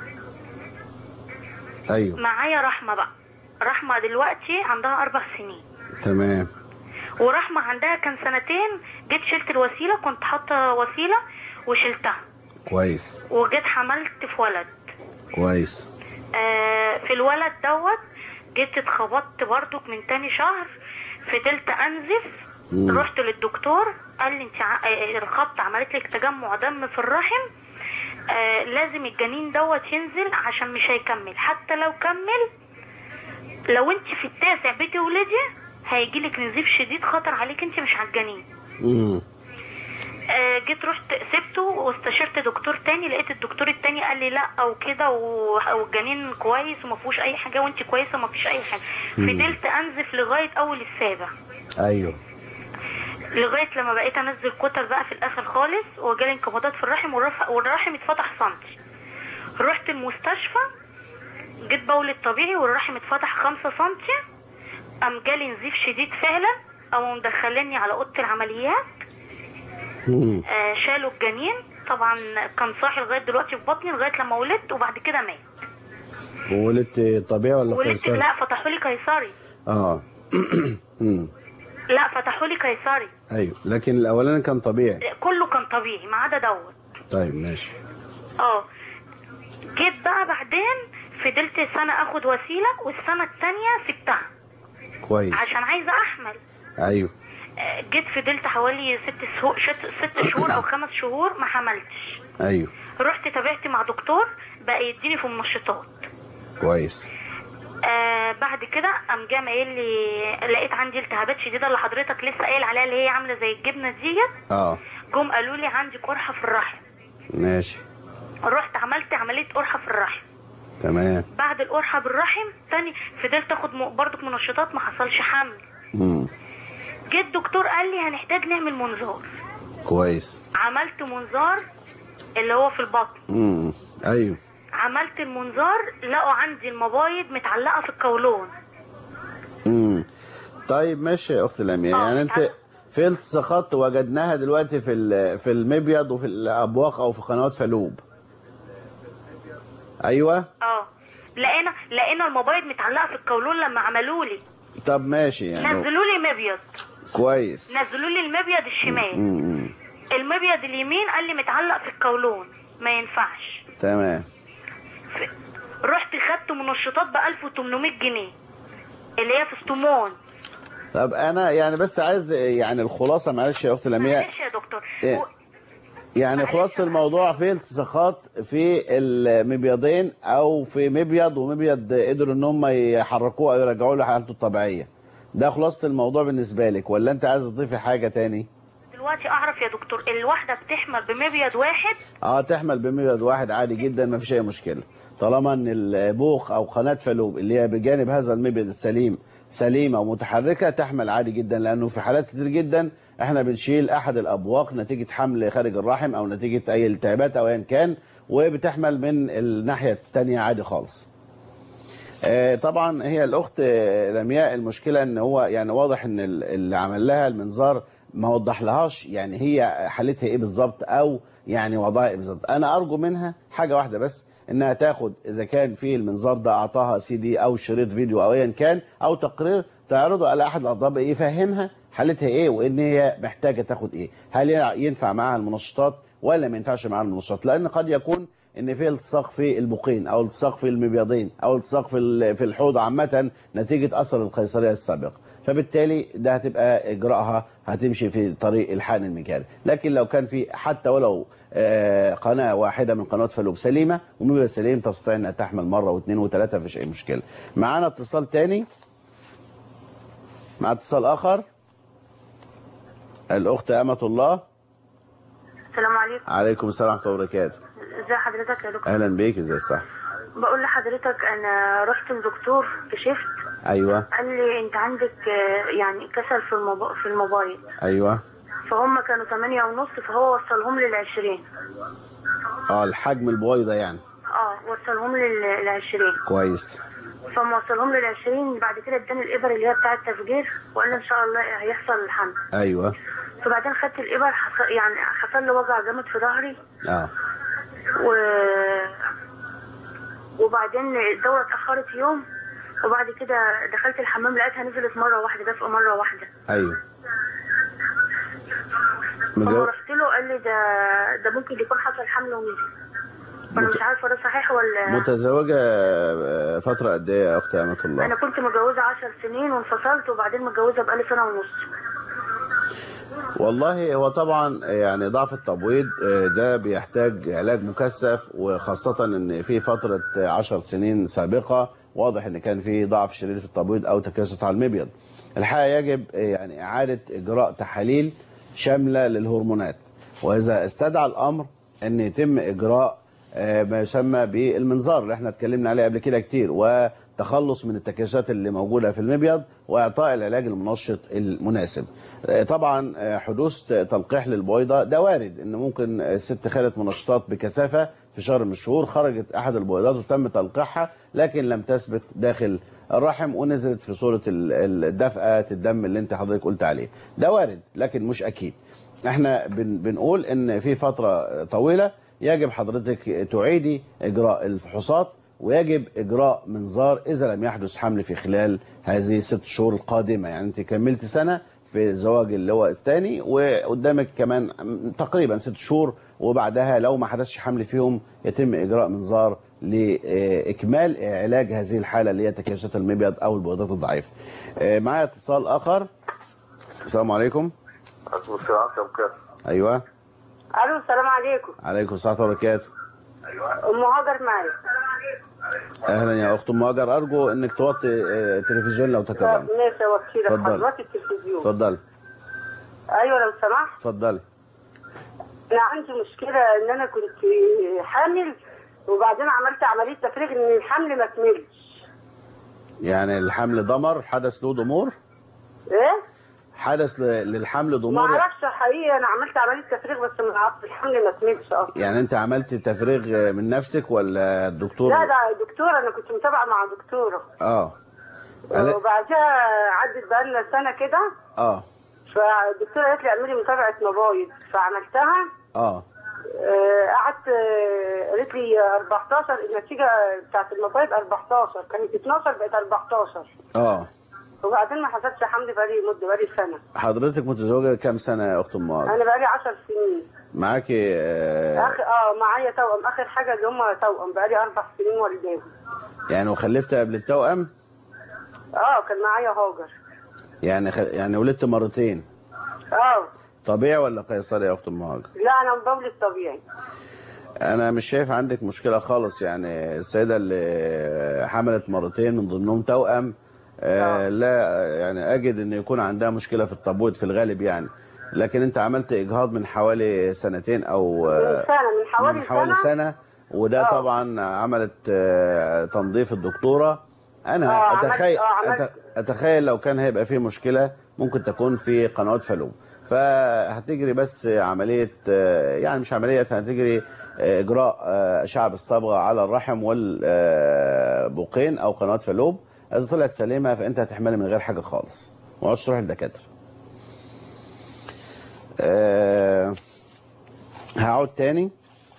ايوه معايا رحمه بقى رحمه دلوقتي عندها اربع سنين تمام ورحمه عندها كان سنتين جيت شلت الوسيله كنت حاطه وسيله وشلتها كويس وجيت حملت في ولد كويس آه في الولد دوت جيت اتخبطت برضك من تاني شهر فضلت انزف مم. رحت للدكتور قال لي انت ع- آه، الخبطه عملت لك تجمع دم في الرحم آه لازم الجنين دوت ينزل عشان مش هيكمل حتى لو كمل لو انت في التاسع بتولدي هيجي لك نزيف شديد خطر عليك انت مش على الجنين امم آه، جيت رحت سبته واستشرت دكتور تاني لقيت الدكتور التاني قال لي لا وكده و- والجنين كويس وما فيهوش اي حاجه وانت كويسه وما فيش اي حاجه فضلت انزف لغايه اول السابع ايوه لغايه لما بقيت انزل كتل بقى في الاخر خالص وجالي انقباضات في الرحم والرف- والرحم اتفتح سنتي رحت المستشفى جيت بولد طبيعي والرحم اتفتح خمسة سنتي قام جالي نزيف شديد فعلا قاموا مدخليني على اوضه العمليات امم آه، شالوا الجنين طبعا كان صاحي لغايه دلوقتي في بطني لغايه لما ولدت وبعد كده مات وولدت طبيعي ولا ولدت قيصري لا فتحوا لي قيصري اه امم لا فتحوا لي قيصري ايوه لكن الاولاني كان طبيعي كله كان طبيعي ما عدا دوت طيب ماشي اه جيت بقى بعدين فضلت سنه اخد وسيله والسنه الثانيه سبتها كويس عشان عايزه احمل ايوه آه، جيت فضلت حوالي ست شهور ست, ست شهور او خمس شهور ما حملتش ايوه رحت تابعت مع دكتور بقى يديني في المنشطات كويس آه بعد كده قام جه قايل لي لقيت عندي التهابات شديده اللي حضرتك لسه قايل عليها اللي هي عامله زي الجبنه ديت اه جم قالوا لي عندي قرحه في الرحم ماشي رحت عملت عمليه قرحه في الرحم تمام بعد القرحه بالرحم تاني فضلت اخد م- برضك منشطات ما حصلش حمل مم. جه الدكتور قال لي هنحتاج نعمل منظار كويس عملت منظار اللي هو في البطن مم. ايوه عملت المنظار لقوا عندي المبايض متعلقه في القولون مم. طيب ماشي يا اخت لمياء آه، يعني انت عارفة. في التصاقات وجدناها دلوقتي في ال- في المبيض وفي الابواق او في قنوات فلوب ايوه اه لقينا لقينا المبايض متعلقه في القولون لما عملوا لي طب ماشي يعني نزلوا لي مبيض كويس نزلوا لي المبيض الشمال مم. المبيض اليمين قال لي متعلق في القولون ما ينفعش تمام رحت خدت منشطات ب 1800 جنيه اللي هي في ستومون طب انا يعني بس عايز يعني الخلاصه معلش يا اخت لمياء معلش يا دكتور إيه؟ و- يعني معلش خلاصة أنا- الموضوع في التصاقات في المبيضين او في مبيض ومبيض قدروا ان هم يحركوه او يرجعوه لحالته الطبيعيه ده خلاصه الموضوع بالنسبه لك ولا انت عايز تضيفي حاجه تاني دلوقتي اعرف يا دكتور الواحده بتحمل بمبيض واحد اه تحمل بمبيض واحد عادي جدا ما فيش اي مشكله طالما ان البوق او قناه فلوب اللي هي بجانب هذا المبيض السليم سليمه ومتحركه تحمل عادي جدا لانه في حالات كتير جدا احنا بنشيل احد الابواق نتيجه حمل خارج الرحم او نتيجه اي التهابات او ايا كان وبتحمل من الناحيه الثانيه عادي خالص آه، طبعا هي الاخت آه، لمياء المشكله ان هو يعني واضح ان ال- اللي عمل لها المنظار ما وضح لهاش يعني هي حالتها ايه بالظبط او يعني وضعها ايه بالظبط انا ارجو منها حاجه واحده بس انها تاخد اذا كان في المنظار ده اعطاها سي دي او شريط فيديو او ايا كان او تقرير تعرضه على احد الاطباء يفهمها حالتها ايه وان هي محتاجه تاخد ايه هل ينفع معاها المنشطات ولا ما ينفعش معاها المنشطات لان قد يكون ان في التصاق في البقين او التصاق في المبيضين او التصاق في ال- في الحوض عامه نتيجه اثر القيصريه السابقه فبالتالي ده هتبقى اجراءها هتمشي في طريق الحقن المجاري لكن لو كان في حتى ولو آه، قناه واحده من قنوات فلوب سليمه ومبيض سليم تستطيع انها تحمل مره واثنين وثلاثه مفيش اي مشكله معانا اتصال تاني مع اتصال اخر الاخت امه الله السلام عليكم عليكم السلام ورحمه الله وبركاته ازي حضرتك يا دكتور اهلا بيك ازي الصح بقول لحضرتك انا رحت لدكتور كشفت ايوه قال لي انت عندك آه، يعني كسل في الموب... في الموبايل ايوه فهم كانوا 8 ونص فهو وصلهم لل 20 اه الحجم البويضه يعني اه وصلهم لل 20 كويس فما وصلهم لل 20 بعد كده اداني الابر اللي هي بتاعه التفجير وقال لي ان شاء الله هيحصل الحمل ايوه فبعدين خدت الابر حصل يعني حصل لي وجع جامد في ظهري اه و وبعدين الدورة اتأخرت يوم وبعد كده دخلت الحمام لقيتها نزلت مرة واحدة دفء مرة واحدة ايوه فما مجو... رحت له قال لي ده ده ممكن يكون حصل حمل ونزل فأنا مت- مش عارفة ده صحيح ولا متزوجه آه، فتره قد ايه يا اخت امه أنا الله كنت متجوزة عشر سنين وانفصلت وبعدين متجوزة بقالي سنة ونص والله هو طبعا يعني ضعف التبويض آه، ده بيحتاج علاج مكثف وخاصة ان في فترة عشر سنين سابقة واضح ان كان في ضعف شديد في التبويض او تكاسل على المبيض الحقيقة يجب آه، يعني اعادة اجراء تحاليل شاملة للهرمونات واذا استدعى الامر ان يتم اجراء آه، ما يسمى بالمنظار اللي احنا اتكلمنا عليه قبل كده كتير وتخلص من التكيسات اللي موجوده في المبيض واعطاء العلاج المنشط المناسب. آه، طبعا آه، حدوث تلقيح للبويضه ده وارد ان ممكن الست خدت منشطات بكثافه في شهر من الشهور خرجت احد البويضات وتم تلقيحها لكن لم تثبت داخل الرحم ونزلت في صوره ال- ال- الدفئه الدم اللي انت حضرتك قلت عليه. ده وارد لكن مش اكيد. احنا بن بنقول ان في فتره طويله يجب حضرتك تعيدي اجراء الفحوصات ويجب اجراء منظار اذا لم يحدث حمل في خلال هذه الست شهور القادمه يعني انت كملت سنه في الزواج اللي هو الثاني وقدامك كمان تقريبا ست شهور وبعدها لو ما حدثش حمل فيهم يتم اجراء منظار لاكمال علاج هذه الحاله اللي هي تكيسات المبيض او البويضات الضعيفه. آه، معايا اتصال اخر السلام عليكم عليكم السلام ورحمة الله وبركاته. ايوه الو السلام عليكم عليكم السلام ورحمه الله وبركاته ام هاجر معي اهلا يا اخت ام هاجر ارجو انك توطي آه، التلفزيون لو تكرم ماشي وكيلة اتفضل. حضرتك التلفزيون اتفضل ايوه لو سمحت اتفضل انا عندي مشكله ان انا كنت حامل وبعدين عملت عمليه تفريغ ان الحمل ما كملش يعني الحمل ضمر حدث له ضمور ايه حدث ل- للحمل ما ضمور اعرفش حقيقي انا عملت عمليه تفريغ بس ما عرفت الحمل ما كملش اصلا يعني انت عملت تفريغ من نفسك ولا الدكتور لا ده دكتوره انا كنت متابعه مع دكتوره اه أنا- وبعدها عدت بقالنا سنه كده اه فالدكتوره قالت لي اعملي متابعه مبايض فعملتها اه آه، قعدت آه، قالت لي 14 النتيجه بتاعت المبايض 14 كانت 12 بقت 14 اه وبعدين ما حصلش حمل بقالي مده بقالي سنه حضرتك متزوجه كام سنه يا اخت ام عاجل؟ انا بقالي 10 سنين معاكي آه اخر اه معايا توأم اخر حاجه اللي هم توأم بقالي اربع سنين والداهم يعني وخلفت قبل التوأم اه كان معايا هاجر يعني خ... يعني ولدت مرتين اه طبيعي ولا قيصري يا اخت ام عاجل؟ لا انا مبولد طبيعي انا مش شايف عندك مشكله خالص يعني السيده اللي حملت مرتين من ضمنهم توأم آه لا يعني اجد ان يكون عندها مشكله في التبويض في الغالب يعني لكن انت عملت اجهاض من حوالي سنتين او آه، من سنه من حوالي من حوالي سنه سنه وده آه. طبعا عملت آه، تنظيف الدكتوره انا آه، عملت- اتخيل آه، عملت- أت- اتخيل لو كان هيبقى فيه مشكله ممكن تكون في قنوات فالوب فهتجري بس عمليه آه، يعني مش عمليه هتجري آه، اجراء آه، اشعه بالصبغه على الرحم والبوقين او قنوات فالوب اذا طلعت سليمه فانت هتحملي من غير حاجه خالص ما تقعدش تروح للدكاتره آه، هقعد تاني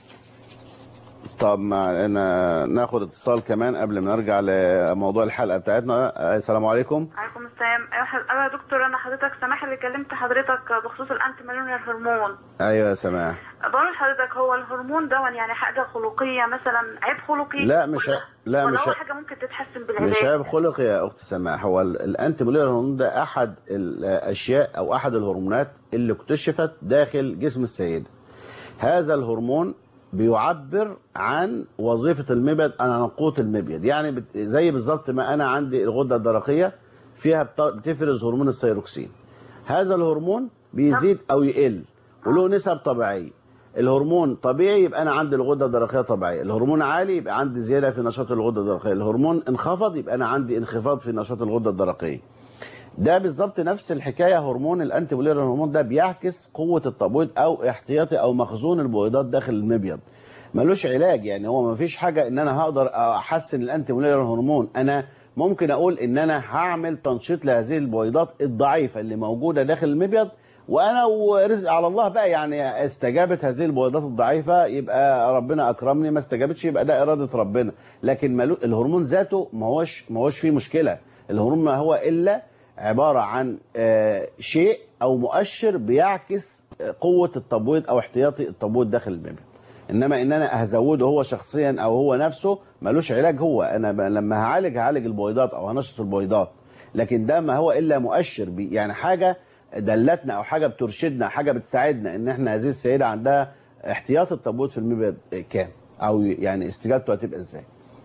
طب ما أنا ناخد اتصال كمان قبل ما نرجع لموضوع الحلقه بتاعتنا آه، السلام عليكم عليكم السلام ايوه ح- أيوة يا دكتور انا حضرتك سماح اللي كلمت حضرتك بخصوص الانتي مالونيا هرمون ايوه يا سماح بقول لحضرتك هو الهرمون ده يعني حاجه خلقيه مثلا عيب خلقي لا مش ولا- ع- لا ولا مش هو ع- حاجه ممكن تتحسن بالعلاج مش عيب خلقي يا اخت سماح هو ال- الانتي مولير هرمون ده احد الاشياء او احد الهرمونات اللي اكتشفت داخل جسم السيده هذا الهرمون بيعبر عن وظيفه المبيض عن قوه المبيض يعني بت- زي بالظبط ما انا عندي الغده الدرقيه فيها بت- بتفرز هرمون الثيروكسين هذا الهرمون بيزيد او يقل وله نسب طبيعيه الهرمون طبيعي يبقى انا عندي الغده الدرقيه طبيعيه الهرمون عالي يبقى عندي زياده في نشاط الغده الدرقيه الهرمون انخفض يبقى انا عندي انخفاض في نشاط الغده الدرقيه ده بالظبط نفس الحكايه هرمون الانتي بولير هرمون ده بيعكس قوه التبويض او احتياطي او مخزون البويضات داخل المبيض ملوش علاج يعني هو مفيش حاجه ان انا هقدر احسن الانتي بولير هرمون انا ممكن اقول ان انا هعمل تنشيط لهذه البويضات الضعيفه اللي موجوده داخل المبيض وانا ورزق على الله بقى يعني استجابت هذه البويضات الضعيفه يبقى ربنا اكرمني ما استجابتش يبقى ده اراده ربنا لكن ملو الهرمون ذاته ما هوش ما هوش فيه مشكله الهرمون ما هو الا عباره عن آه، شيء او مؤشر بيعكس آه، قوه التبويض او احتياطي التبويض داخل المبيض انما ان انا هزوده هو شخصيا او هو نفسه ملوش علاج هو انا ب- لما هعالج هعالج البويضات او هنشط البويضات لكن ده ما هو الا مؤشر بي يعني حاجه دلتنا او حاجه بترشدنا حاجه بتساعدنا ان احنا هذه السيده عندها احتياط التبويض في المبيض كام او يعني استجابته هتبقى ازاي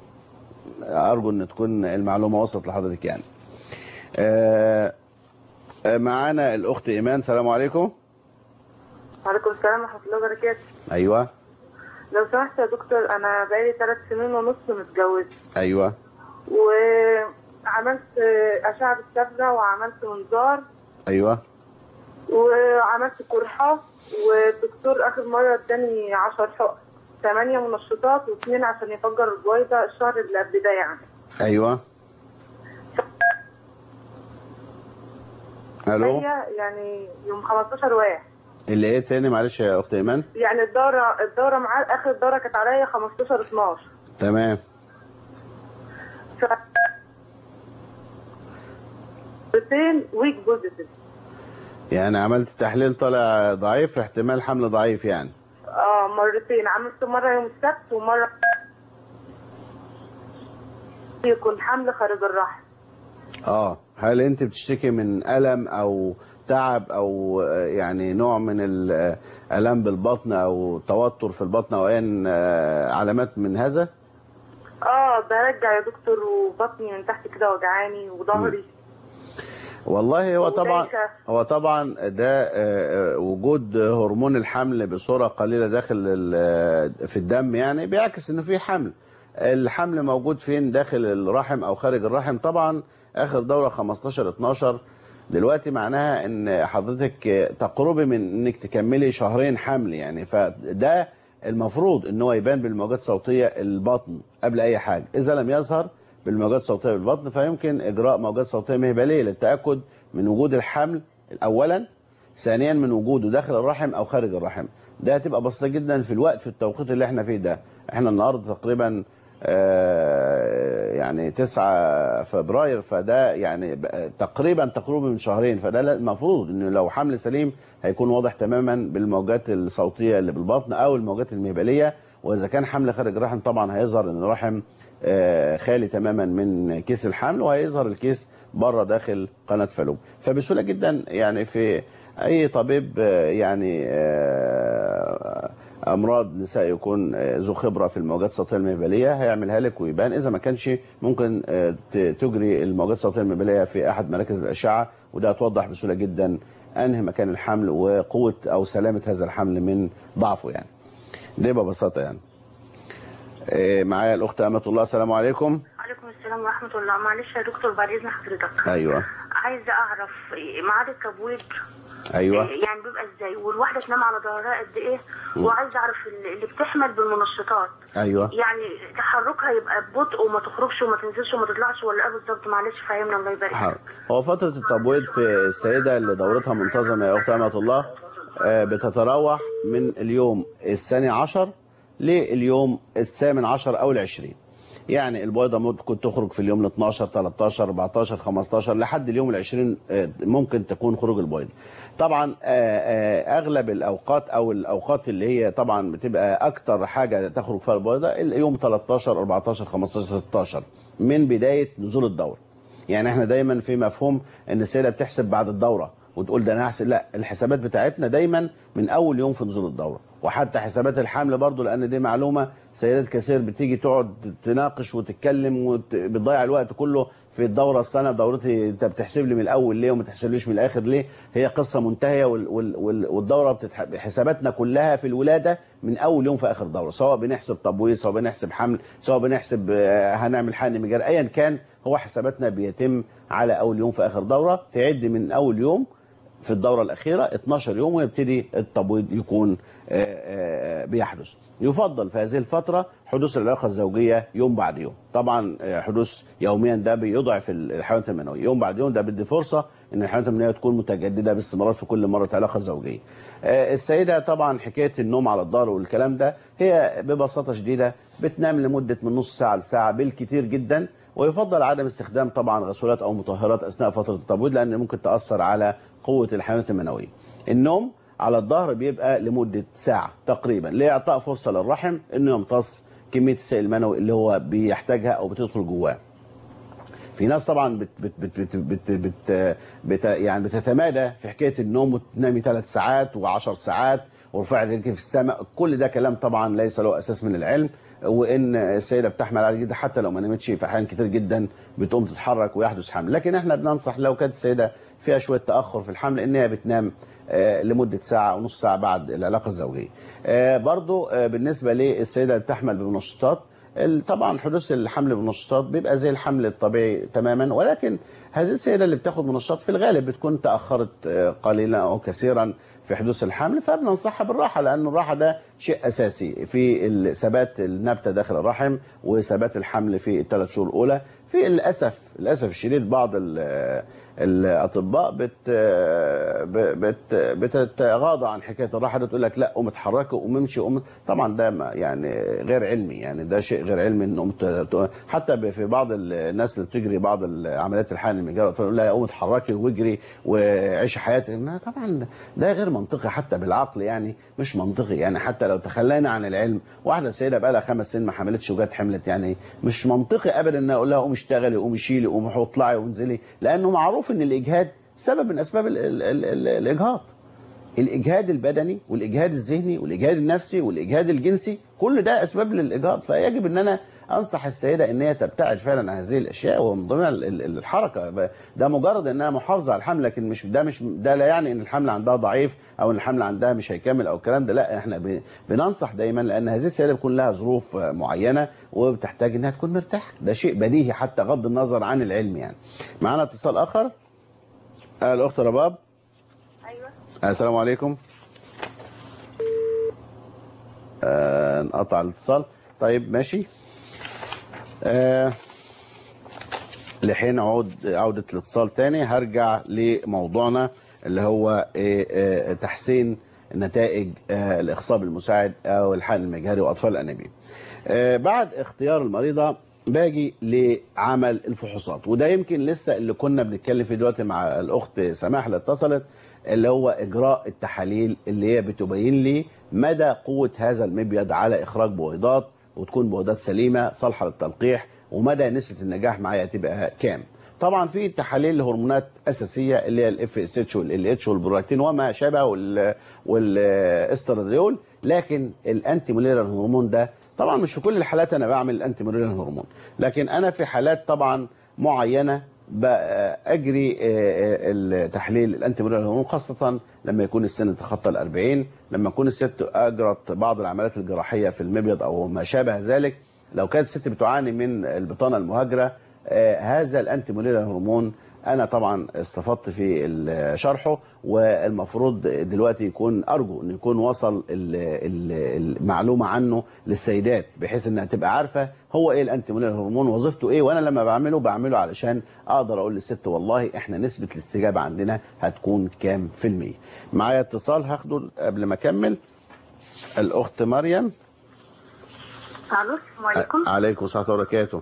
ارجو ان تكون المعلومه وصلت لحضرتك يعني آه، آه، معانا الاخت ايمان السلام عليكم وعليكم السلام ورحمة الله وبركاته ايوه لو سمحت يا دكتور أنا بقالي ثلاث سنين ونص متجوزة ايوه وعملت أشعة بالصبغة وعملت منظار ايوه وعملت قرحة والدكتور آخر مرة اداني 10 حقن ثمانية منشطات واثنين عشان يفجر البويضة الشهر اللي قبل ده يعني ايوه الو هي يعني يوم 15 واحد اللي ايه تاني معلش يا اخت ايمان يعني الدورة الدورة معاه آخر دورة كانت عليا 15 12 تمام ف مرتين ويك بوزيتيف يعني عملت تحليل طالع ضعيف احتمال حمل ضعيف يعني اه مرتين عملت مرة يوم السبت ومرة يكون حمل خارج الرحم اه هل انت بتشتكي من الم او تعب او آه، يعني نوع من الالام بالبطن او توتر في البطن او اي آه، علامات من هذا اه برجع يا دكتور وبطني من تحت كده وجعاني وظهري والله هو طبعا وليس- هو طبعا ده آه، آه، وجود هرمون الحمل بصوره قليله داخل ال- في الدم يعني بيعكس انه في حمل الحمل موجود فين داخل الرحم او خارج الرحم طبعا اخر دوره 15 12 دلوقتي معناها ان حضرتك آه، تقربي من انك تكملي شهرين حمل يعني فده المفروض ان هو يبان بالموجات الصوتيه البطن قبل اي حاجه اذا لم يظهر بالموجات الصوتيه بالبطن فيمكن اجراء موجات صوتيه مهبليه للتاكد من وجود الحمل اولا ثانيا من وجوده داخل الرحم او خارج الرحم ده هتبقى بسيطه جدا في الوقت في التوقيت اللي احنا فيه ده احنا النهارده تقريبا آه، يعني 9 فبراير فده يعني بقى تقريبا تقريبا من شهرين فده لا- المفروض انه لو حمل سليم هيكون واضح تماما بالموجات الصوتيه اللي بالبطن او الموجات المهبليه واذا كان حمل خارج الرحم طبعا هيظهر ان الرحم آه، خالي تماما من كيس الحمل وهيظهر الكيس بره داخل قناه فالوب فبسهوله جدا يعني في اي طبيب آه، يعني آه، امراض نساء يكون آه، ذو خبره في الموجات الصوتيه المهبليه هيعملها لك ويبان اذا ما كانش ممكن آه، ت- تجري الموجات الصوتيه المهبليه في احد مراكز الاشعه وده هتوضح بسهوله جدا انهي مكان الحمل وقوه او سلامه هذا الحمل من ضعفه يعني دي ببساطه يعني آه، معايا الاخت امه الله السلام عليكم عليكم السلام ورحمة الله معلش يا دكتور بعد إذن حضرتك ايوه عايزة أعرف ميعاد التبويض ايوه يعني بيبقى إزاي والواحدة تنام على ظهرها قد إيه وعايزة أعرف اللي اللي بتحمل بالمنشطات ايوه يعني تحركها يبقى ببطء وما تخرجش وما تنزلش وما تطلعش ولا ايه بالظبط معلش فهمنا الله يبارك حاضر. هو فترة التبويض في السيدة اللي دورتها منتظمة يا أخت أمة الله آه، بتتراوح من اليوم الثاني عشر لليوم الثامن عشر أو العشرين يعني البويضة ممكن تخرج في اليوم ال 12 13 14 15 لحد اليوم ال 20 آه، ممكن تكون خروج البويضة طبعا آه، آه، اغلب الاوقات او الاوقات اللي هي طبعا بتبقى اكتر حاجه تخرج فيها البويضه اليوم 13 14 15 16 من بدايه نزول الدوره يعني احنا دايما في مفهوم ان السيده بتحسب بعد الدوره وتقول ده انا هحسب لا الحسابات بتاعتنا دايما من اول يوم في نزول الدوره وحتى حسابات الحمل برضو لان دي معلومه سيدات كثير بتيجي تقعد تناقش وتتكلم وبتضيع الوقت كله في الدوره اصل انا دورتي انت بتحسب لي من الاول ليه وما تحسبليش من الاخر ليه هي قصه منتهيه وال وال وال والدوره بتتح... حساباتنا كلها في الولاده من اول يوم في اخر دوره سواء بنحسب تبويض سواء بنحسب حمل سواء بنحسب آه، هنعمل حقن مجاري ايا كان هو حساباتنا بيتم على اول يوم في اخر دوره تعد من اول يوم في الدورة الأخيرة 12 يوم ويبتدي التبويض يكون آه، آه، بيحدث يفضل في هذه الفترة حدوث العلاقة الزوجية يوم بعد يوم طبعا آه، حدوث يوميا ده بيضعف الحيوانات المنوية يوم بعد يوم ده بيدي فرصة ان الحيوانات المنوية تكون متجددة باستمرار في كل مرة علاقة زوجية آه، السيدة طبعا حكاية النوم على الظهر والكلام ده هي ببساطة شديدة بتنام لمدة من نص ساعة لساعة بالكتير جدا ويفضل عدم استخدام طبعا غسولات او مطهرات اثناء فتره التبويض لان ممكن تاثر على قوه الحيوانات المنويه. النوم على الظهر بيبقى لمده ساعه تقريبا لاعطاء فرصه للرحم انه يمتص كميه السائل المنوي اللي هو بيحتاجها او بتدخل جواه. في ناس طبعا بت بت بت بت بت بت بت يعني بتتمادى في حكايه النوم وتنامي ثلاث ساعات و10 ساعات ورفع رجلك في السماء كل ده كلام طبعا ليس له اساس من العلم وان السيده بتحمل عادي جدا حتى لو ما نامتش في احيان كتير جدا بتقوم تتحرك ويحدث حمل لكن احنا بننصح لو كانت السيده فيها شويه تاخر في الحمل ان هي بتنام آه، لمده ساعه ونص ساعه بعد العلاقه الزوجيه آه، برضو آه، بالنسبه للسيده اللي بتحمل بمنشطات ال- طبعا حدوث الحمل بالمنشطات بيبقى زي الحمل الطبيعي تماما ولكن هذه السيده اللي بتاخد منشطات في الغالب بتكون تاخرت آه، قليلا او كثيرا في حدوث الحمل فبننصحها بالراحه لان الراحه ده شيء اساسي في ال- ثبات النبته داخل الرحم وثبات الحمل في الثلاث شهور الاولى في للاسف للاسف الشديد بعض ال- الاطباء بت بت بتتغاضى عن حكايه الراحه ده تقول لك لا قوم اتحركي قوم امشي قوم طبعا ده ما- يعني غير علمي يعني ده شيء غير علمي ان قوم ت- ت- حتى ب- في بعض الناس اللي بتجري بعض عمليات الحقن المجاري تقول لها قوم اتحركي واجري وعيشي حياتك ما طبعا ده غير منطقي حتى بالعقل يعني مش منطقي يعني حتى لو تخلينا عن العلم واحده سيده بقى لها خمس سنين ما حملتش وجت حملت يعني مش منطقي ابدا ان اقول لها قومي اشتغلي قومي شيلي قومي اطلعي وانزلي لانه معروف ان الاجهاد سبب من اسباب ال ال ال ال الاجهاض الاجهاد البدني والاجهاد الذهني والاجهاد النفسي والاجهاد الجنسي كل ده اسباب للاجهاض فيجب ان انا انصح السيده ان هي تبتعد فعلا عن هذه الاشياء ومن ضمنها ال- ال- الحركه ب- ده مجرد انها محافظه على الحمل لكن مش ده مش ده لا يعني ان الحمل عندها ضعيف او ان الحمل عندها مش هيكمل او الكلام ده لا احنا ب- بننصح دايما لان هذه السيده بيكون لها ظروف آه، معينه وبتحتاج انها تكون مرتاحه ده شيء بديهي حتى غض النظر عن العلم يعني معانا اتصال اخر آه، الاخت رباب ايوه السلام عليكم آه انقطع الاتصال طيب ماشي آه لحين عود عودة الاتصال تاني هرجع لموضوعنا اللي هو آه آه تحسين نتائج آه الإخصاب المساعد أو الحقن المجهري وأطفال الأنابيب آه بعد اختيار المريضة باجي لعمل الفحوصات وده يمكن لسه اللي كنا بنتكلم فيه دلوقتي مع الأخت سماح اللي اتصلت اللي هو إجراء التحاليل اللي هي بتبين لي مدى قوة هذا المبيض على إخراج بويضات وتكون بويضات سليمة صالحة للتلقيح ومدى نسبة النجاح معايا تبقى كام طبعا في تحاليل هرمونات اساسيه اللي هي الاف اس اتش والال اتش والبرولاكتين وما شابه وال والاستراديول لكن الانتي موليرال هرمون ده طبعا مش في كل الحالات انا بعمل الانتي موليرال هرمون لكن انا في حالات طبعا معينه اجري التحليل الانتي موليرال هرمون خاصه لما يكون السن تخطى ال 40 لما تكون الست اجرت بعض العمليات الجراحيه في المبيض او ما شابه ذلك لو كانت الست بتعاني من البطانه المهاجره آه هذا الانتي موليرال هرمون انا طبعا استفدت في شرحه والمفروض دلوقتي يكون ارجو ان يكون وصل ال ال المعلومه عنه للسيدات بحيث انها تبقى عارفه هو ايه الانتي موليرال هرمون وظيفته ايه وانا لما بعمله بعمله علشان اقدر اقول للست والله احنا نسبه الاستجابه عندنا هتكون كام في الميه معايا اتصال هاخده قبل ما اكمل الاخت مريم الو السلام عليكم عليكم السلام ورحمه الله وبركاته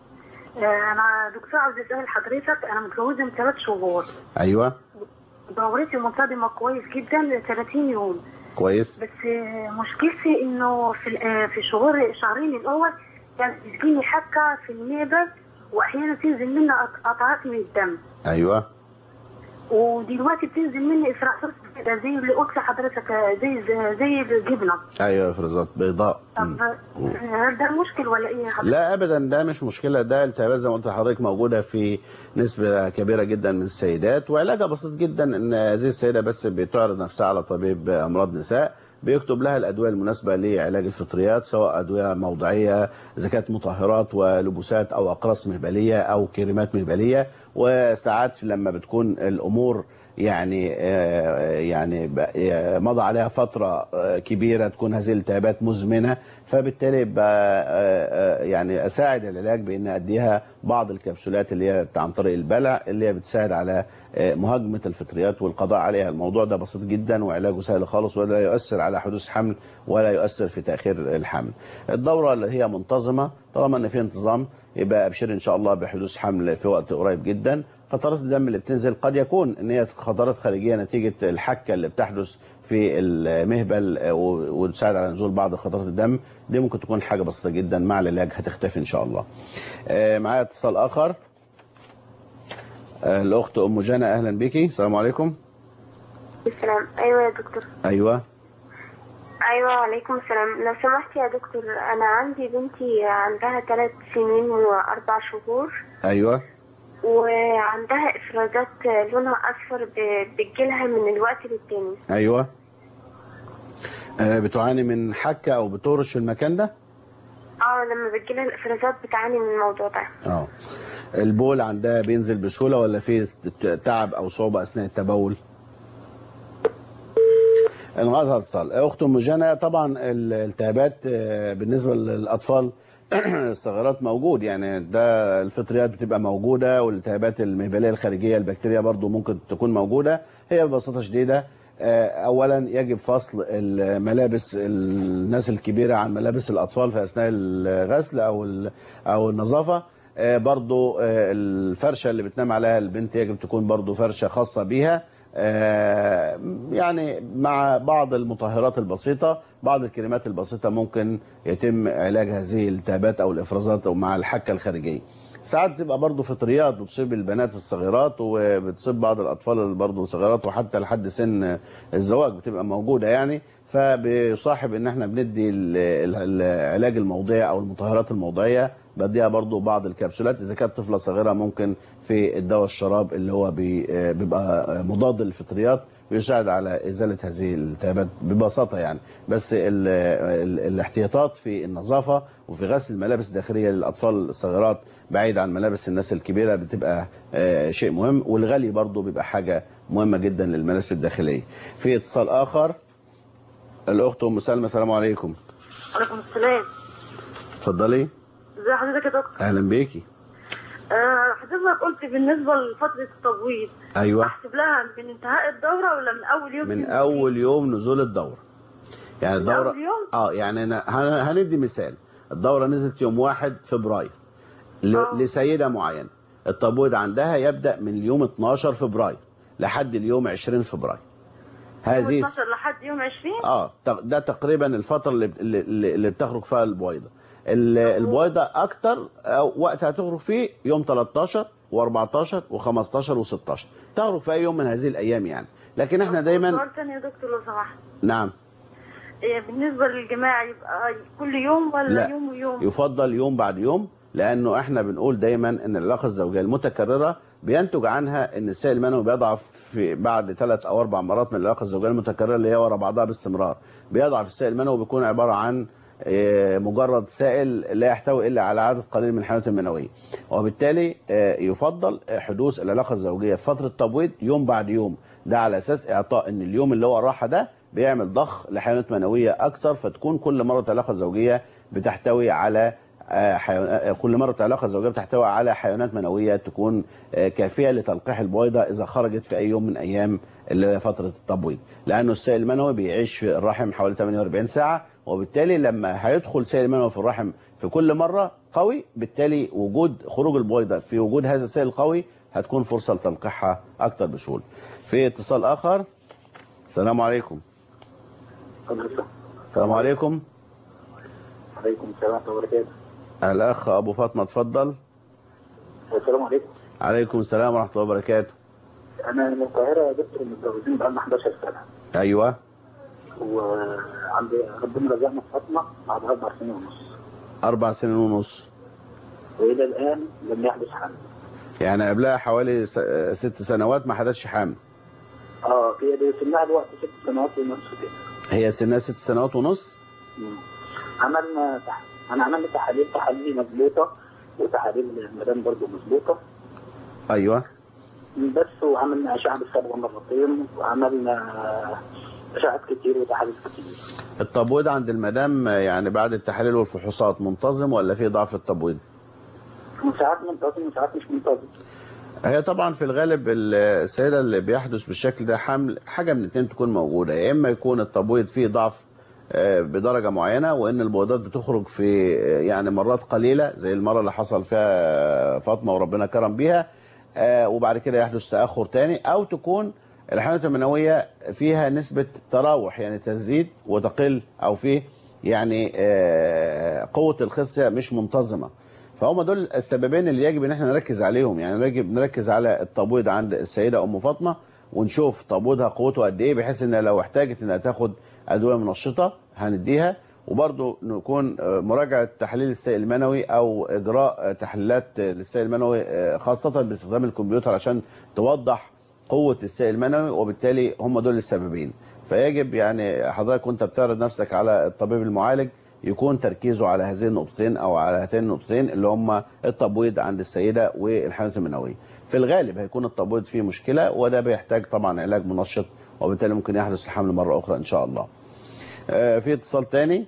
انا دكتور عاوز اسال حضرتك انا متجوزه من ثلاث شهور ايوه دورتي منتظمه كويس جدا 30 يوم كويس بس مشكلتي انه في في شهور شهرين الاول كانت بتجيني حكه في المعده واحيانا تنزل منها قطعات من الدم ايوه ودلوقتي بتنزل مني افرازات كده زي اللي قلت لحضرتك زي زي الجبنه ايوه افرازات بيضاء طب هل ده مشكل ولا ايه يا حضرتك؟ لا ابدا ده مش مشكله ده التهابات زي ما قلت لحضرتك موجوده في نسبه كبيره جدا من السيدات وعلاجها بسيط جدا ان هذه السيده بس بتعرض نفسها على طبيب امراض نساء بيكتب لها الادويه المناسبه لعلاج الفطريات سواء ادويه موضعيه اذا كانت مطهرات ولبوسات او اقراص مهبليه او كريمات مهبليه وساعات لما بتكون الامور يعني يعني مضى عليها فتره كبيره تكون هذه الالتهابات مزمنه فبالتالي يعني اساعد العلاج بان اديها بعض الكبسولات اللي هي عن طريق البلع اللي هي بتساعد على مهاجمه الفطريات والقضاء عليها الموضوع ده بسيط جدا وعلاجه سهل خالص ولا يؤثر على حدوث حمل ولا يؤثر في تاخير الحمل الدوره اللي هي منتظمه طالما ان في انتظام يبقى ابشر ان شاء الله بحدوث حمل في وقت قريب جدا قطرات الدم اللي بتنزل قد يكون ان هي قطرات خارجيه نتيجه الحكه اللي بتحدث في المهبل وتساعد على نزول بعض قطرات الدم دي ممكن تكون حاجه بسيطه جدا مع العلاج هتختفي ان شاء الله. معايا اتصال اخر الاخت ام جنى اهلا بيكي السلام عليكم. السلام ايوه يا دكتور. ايوه. ايوه وعليكم السلام لو سمحت يا دكتور انا عندي بنتي عندها ثلاث سنين واربع شهور. ايوه. وعندها افرازات لونها اصفر بتجيلها من الوقت للتاني ايوه آه بتعاني من حكه او بتورش في المكان ده اه لما بتجيلها الافرازات بتعاني من الموضوع ده اه البول عندها بينزل بسهوله ولا في تعب او صعوبه اثناء التبول انقطع اتصال اخت ام جنى طبعا الالتهابات بالنسبه للاطفال الثغرات موجود يعني ده الفطريات بتبقى موجوده والالتهابات المهبليه الخارجيه البكتيريا برضو ممكن تكون موجوده هي ببساطه شديده اولا يجب فصل الملابس الناس الكبيره عن ملابس الاطفال في اثناء الغسل او او النظافه برضو الفرشه اللي بتنام عليها البنت يجب تكون برضو فرشه خاصه بيها يعني مع بعض المطهرات البسيطة بعض الكريمات البسيطة ممكن يتم علاج هذه الالتهابات أو الإفرازات أو مع الحكة الخارجية ساعات بتبقى برضه فطريات بتصيب البنات الصغيرات وبتصيب بعض الاطفال اللي برضه صغيرات وحتى لحد سن الزواج بتبقى موجوده يعني فبيصاحب ان احنا بندي ال- ال- العلاج الموضعي او المطهرات الموضعيه بديها برضه بعض الكبسولات اذا كانت طفله صغيره ممكن في الدواء الشراب اللي هو بي- بيبقى مضاد للفطريات بيساعد على ازاله هذه الالتهابات ببساطه يعني بس ال ال الاحتياطات في النظافه وفي غسل الملابس الداخليه للاطفال الصغيرات بعيد عن ملابس الناس الكبيره بتبقى آه، شيء مهم والغلي برضه بيبقى حاجه مهمه جدا للملابس الداخليه. في اتصال اخر الاخت ام سلمى السلام عليكم وعليكم السلام اتفضلي ازي حضرتك يا دكتور اهلا بيكي آه، حضرتك قلت بالنسبه لفتره التبويض ايوه احسب لها من انتهاء الدوره ولا من اول يوم من في- اول يوم نزول الدوره يعني الدوره أول يوم؟ اه يعني أنا هن- هندي مثال الدوره نزلت يوم 1 فبراير ل... آه. لسيده معينه التبويض عندها يبدا من اليوم 12 فبراير لحد اليوم 20 فبراير يوم هذه 12 لحد يوم 20 اه تق- ده تقريبا الفتره اللي اللي, اللي اللي بتخرج فيها البويضه ال- البويضه اكتر أو وقت هتخرج فيه يوم 13 و14 و15 و16 تخرج في اي يوم من هذه الايام يعني لكن احنا دايما سؤال تاني يا دكتور لو سمحت نعم إيه بالنسبه للجماع يبقى كل يوم ولا لا يوم ويوم يفضل يوم بعد يوم لانه احنا بنقول دايما ان العلاقه الزوجيه المتكرره بينتج عنها ان السائل المنوي بيضعف في بعد ثلاث او اربع مرات من العلاقه الزوجيه المتكرره اللي هي ورا بعضها باستمرار بيضعف السائل المنوي بيكون عباره عن آه، مجرد سائل لا يحتوي الا على عدد قليل من الحيوانات المنويه وبالتالي آه، يفضل حدوث العلاقه الزوجيه في فتره تبويض يوم بعد يوم ده على اساس اعطاء ان اليوم اللي هو الراحه ده بيعمل ضخ لحيوانات منويه اكثر فتكون كل مره علاقه زوجيه بتحتوي على آه، حيوان... آه، كل مرة علاقة زوجية بتحتوي على حيوانات منوية تكون آه، كافية لتلقيح البويضة إذا خرجت في أي يوم من أيام اللي هي فترة التبويض لأنه السائل المنوي بيعيش في الرحم حوالي 48 ساعة وبالتالي لما هيدخل سائل المنوي في الرحم في كل مرة قوي بالتالي وجود خروج البويضة في وجود هذا السائل القوي هتكون فرصة لتلقيحها أكثر بسهولة في اتصال آخر السلام عليكم السلام عليكم عليكم السلام ورحمة الله وبركاته الأخ أبو فاطمة اتفضل السلام عليكم عليكم السلام ورحمة الله وبركاته أنا من القاهرة يا دكتور متجوزين بقالنا 11 سنة أيوه وعندي ربنا رزقنا فاطمة بعد أربع سنين ونص أربع سنين ونص وإلى الآن لم يحدث حمل يعني قبلها حوالي س- ست سنوات ما حدثش حمل اه هي دي سنها الوقت ست سنوات ونص كده هي سنها ست سنوات ونص مم. عملنا تح... أنا عملنا تحاليل تحاليل مظبوطة وتحاليل المدام برضه مظبوطة أيوه بس وعملنا أشعة بالصبغة مرتين وعملنا أشعات كتير وتحاليل كتير التبويض عند المدام يعني بعد التحاليل والفحوصات منتظم ولا في ضعف التبويض؟ وساعات منتظم وساعات مش منتظم هي طبعا في الغالب ال- السيدة اللي بيحدث بالشكل ده حمل حاجة من اتنين تكون موجودة يا إما يكون التبويض فيه ضعف آه، بدرجة معينة وإن البويضات بتخرج في آه، يعني مرات قليلة زي المرة اللي حصل فيها فاطمة وربنا كرم بيها آه، وبعد كده يحدث تأخر تاني أو تكون الحيوانات المنوية فيها نسبة تراوح يعني تزيد وتقل أو فيه يعني آه، قوة الخصية مش منتظمة فهم دول السببين اللي يجب ان احنا نركز عليهم يعني يجب نركز على التبويض عند السيده ام فاطمه ونشوف تبويضها قوته قد ايه بحيث ان لو احتاجت انها تاخد ادويه منشطه هنديها وبرضه نكون آه، مراجعه تحليل السائل المنوي او اجراء آه، تحليلات آه، للسائل المنوي آه، خاصه باستخدام الكمبيوتر عشان توضح قوه السائل المنوي وبالتالي هم دول السببين فيجب يعني حضرتك وانت بتعرض نفسك على الطبيب المعالج يكون تركيزه على هذين النقطتين او على هاتين النقطتين اللي هم التبويض عند السيده والحيوانات المنويه. في الغالب هيكون التبويض فيه مشكله وده بيحتاج طبعا علاج منشط وبالتالي ممكن يحدث الحمل مره اخرى ان شاء الله. آه، في اتصال تاني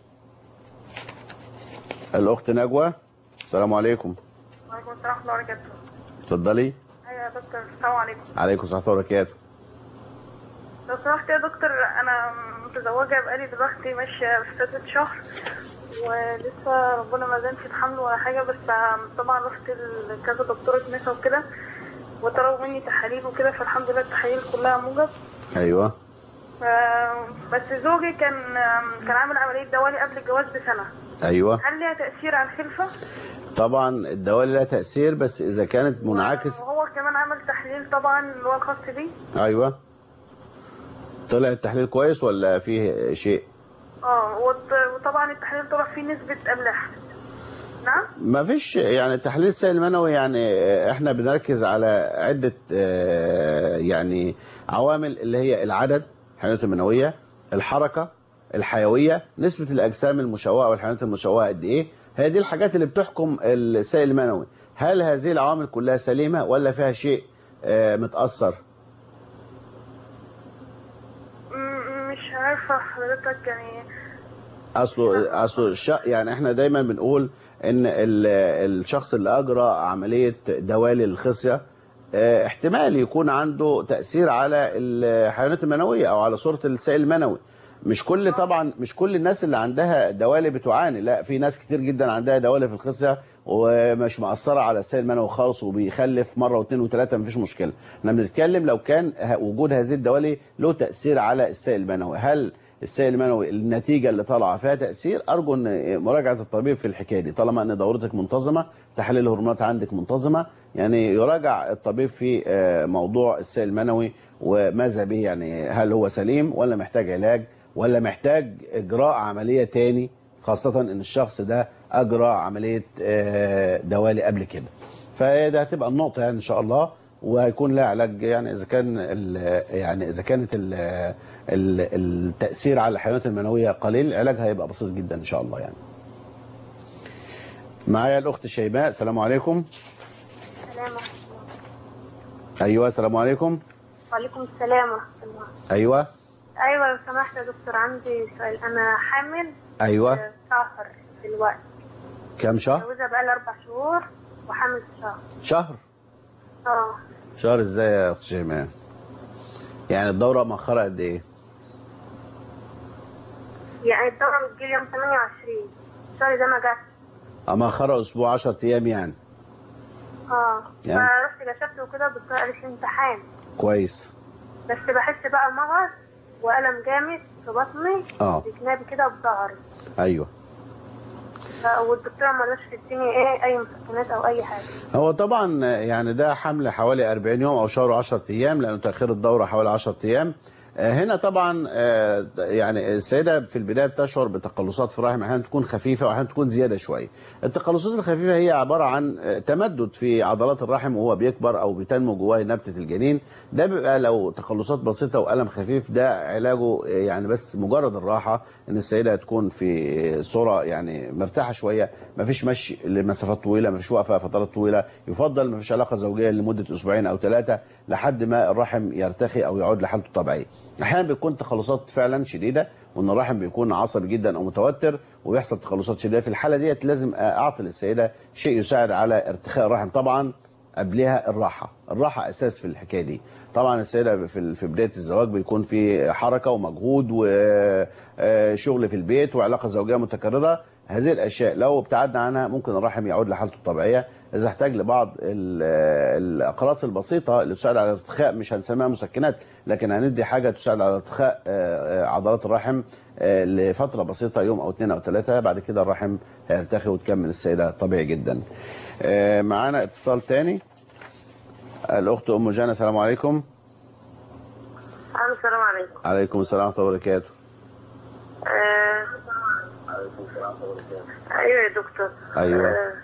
الاخت نجوى السلام عليكم وعليكم السلام ورحمة الله وبركاته. اتفضلي أيوة يا دكتور السلام عليكم. عليكم السلام ورحمه الله وبركاته. لو سمحت يا دكتور أنا متزوجة بقالي دلوقتي ماشية في ستة شهر ولسه ربنا ما زالش حمل ولا حاجة بس طبعا رحت لكذا دكتورة نسا وكده وطلبوا مني تحاليل وكده فالحمد لله التحاليل كلها موجب ايوه ف- بس زوجي كان كان عامل عملية دوالي قبل الجواز بسنة ايوه هل ليها تأثير على الخلفة؟ طبعا الدواء لها تاثير بس اذا كانت منعكس وهو كمان عمل تحليل طبعا اللي هو الخاص بيه ايوه طلع التحليل كويس ولا فيه شيء اه وط- وطبعا التحليل طلع فيه نسبة أملاح نعم؟ ما فيش يعني التحليل السائل المنوي يعني احنا بنركز على عدة آه، يعني عوامل اللي هي العدد الحيوانات المنوية الحركة الحيوية نسبة الأجسام المشوهة والحيوانات المشوهة قد إيه هي دي الحاجات اللي بتحكم السائل المنوي هل هذه العوامل كلها سليمة ولا فيها شيء آه، متأثر م- مش عارفة حضرتك يعني اصله اصله الش... يعني احنا دايما بنقول ان ال... الشخص اللي اجرى عمليه دوالي الخصيه اه، احتمال يكون عنده تاثير على الحيوانات المنويه او على صوره السائل المنوي مش كل طبعا مش كل الناس اللي عندها دوالي بتعاني لا في ناس كتير جدا عندها دوالي في الخصيه ومش مأثرة على السائل المنوي خالص وبيخلف مرة واثنين وثلاثة مفيش مشكلة احنا بنتكلم لو كان ه- وجود هذه الدوالي له تأثير على السائل المنوي هل السائل المنوي النتيجة اللي طالعة فيها تأثير أرجو أن مراجعة الطبيب في الحكاية دي طالما أن دورتك منتظمة تحاليل الهرمونات عندك منتظمة يعني يراجع الطبيب في آه، موضوع السائل المنوي وماذا به يعني هل هو سليم ولا محتاج علاج ولا محتاج إجراء عملية تاني خاصة أن الشخص ده أجرى عملية آه، دوالي قبل كده فده هتبقى النقطة يعني إن شاء الله وهيكون لها علاج يعني إذا كان ال- يعني إذا كانت ال ال التأثير على الحيوانات المنوية قليل العلاج هيبقى بسيط جدا إن شاء الله يعني معايا الأخت شيماء السلام عليكم السلام أيوة السلام عليكم وعليكم السلام ورحمة الله أيوة أيوة لو سمحت يا دكتور عندي سؤال أنا حامل أيوة آه، شهر دلوقتي كم شهر متجوزة بقالي أربع شهور وحامل في شهر شهر اه شهر إزاي يا أخت شيماء يعني الدورة مأخرة قد إيه يعني الدورة بتجيلي يوم 28 الشهر ده ما جاتش مأخرة أسبوع 10 أيام يعني اه يعني- فرحت كشفت وكده الدكتور قالت لي امتحان كويس بس بحس بقى مغص وألم جامد في بطني آه. في جنابي كده وفي ظهري أيوة ف- والدكتورة ما رضاش تديني ايه أي مسكنات أو أي حاجة هو طبعا يعني ده حمل حوالي 40 يوم او شهر و10 ايام لانه تاخير الدوره حوالي 10 ايام آه، هنا طبعا آه، يعني السيده في البدايه بتشعر بتقلصات في الرحم احيانا تكون خفيفه واحيانا تكون زياده شويه. التقلصات الخفيفه هي عباره عن آه، تمدد في عضلات الرحم وهو بيكبر او بتنمو جواه نبته الجنين ده بيبقى لو تقلصات بسيطه والم خفيف ده علاجه آه، يعني بس مجرد الراحه ان السيده تكون في صوره يعني مرتاحه شويه ما فيش مشي لمسافات طويله ما فيش وقفه فترات طويله يفضل ما فيش علاقه زوجيه لمده اسبوعين او ثلاثه لحد ما الرحم يرتخي او يعود لحالته الطبيعيه. احيانا بيكون تخلصات فعلا شديده وان الرحم بيكون عصبي جدا او متوتر ويحصل تخلصات شديده في الحاله ديت لازم اعطي للسيده شيء يساعد على ارتخاء الرحم طبعا قبلها الراحه الراحه اساس في الحكايه دي طبعا السيده في في بدايه الزواج بيكون في حركه ومجهود وشغل في البيت وعلاقه زوجيه متكرره هذه الاشياء لو ابتعدنا عنها ممكن الرحم يعود لحالته الطبيعيه اذا احتاج لبعض ال- الاقراص البسيطه اللي تساعد على ارتخاء مش هنسميها مسكنات لكن هندي حاجه تساعد على ارتخاء آه، آه، عضلات الرحم آه، لفتره بسيطه يوم او اثنين او ثلاثه بعد كده الرحم هيرتخي وتكمل السيده طبيعي جدا آه، معانا اتصال تاني الاخت ام جانا السلام عليكم السلام عليكم عليكم السلام ورحمه الله وبركاته آه... ايوه يا دكتور أيوة. آه...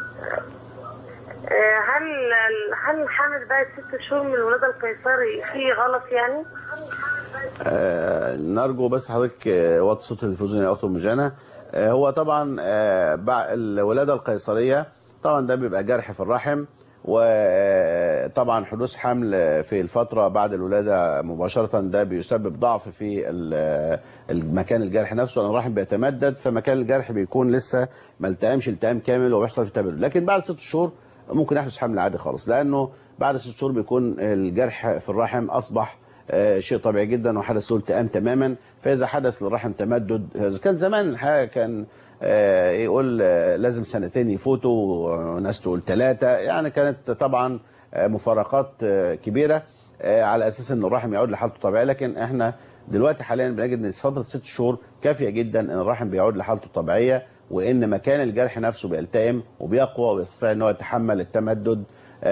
آه، هل هل الحامل بعد ست شهور من الولاده القيصري فيه غلط يعني؟ آه، نرجو بس حضرتك آه، وطي صوت التلفزيون يا اخت ام جانا آه، هو طبعا آه، بعد الولاده القيصريه طبعا ده بيبقى جرح في الرحم وطبعا حدوث حمل في الفتره بعد الولاده مباشره ده بيسبب ضعف في ال- المكان الجرح نفسه لان الرحم بيتمدد فمكان الجرح بيكون لسه ما التئمش التئام كامل وبيحصل فيه تبلد لكن بعد ست شهور ممكن يحدث حمل عادي خالص لانه بعد ست شهور بيكون الجرح في الرحم اصبح آه، شيء طبيعي جدا وحدث له التئام تماما فاذا حدث للرحم تمدد إذا كان زمان الحقيقه كان آه، يقول آه، لازم سنتين يفوتوا وناس تقول ثلاثه يعني كانت طبعا آه، مفارقات آه، كبيره آه، على اساس ان الرحم يعود لحالته الطبيعيه لكن احنا دلوقتي حاليا بنجد ان فتره ست شهور كافيه جدا ان الرحم بيعود لحالته الطبيعيه وان مكان الجرح نفسه بيلتئم وبيقوى ويستطيع ان هو يتحمل التمدد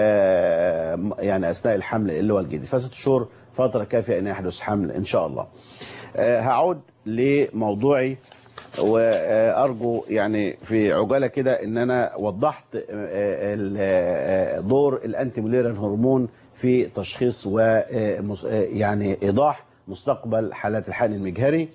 آه، يعني اثناء الحمل اللي هو الجديد فست شهور فتره كافيه ان يحدث حمل ان شاء الله آه، هعود لموضوعي وارجو يعني في عجاله كده ان انا وضحت آه، ال- آه، دور الانتي موليرين هرمون في تشخيص و آه، مس- آه، يعني ايضاح مستقبل حالات الحقن المجهري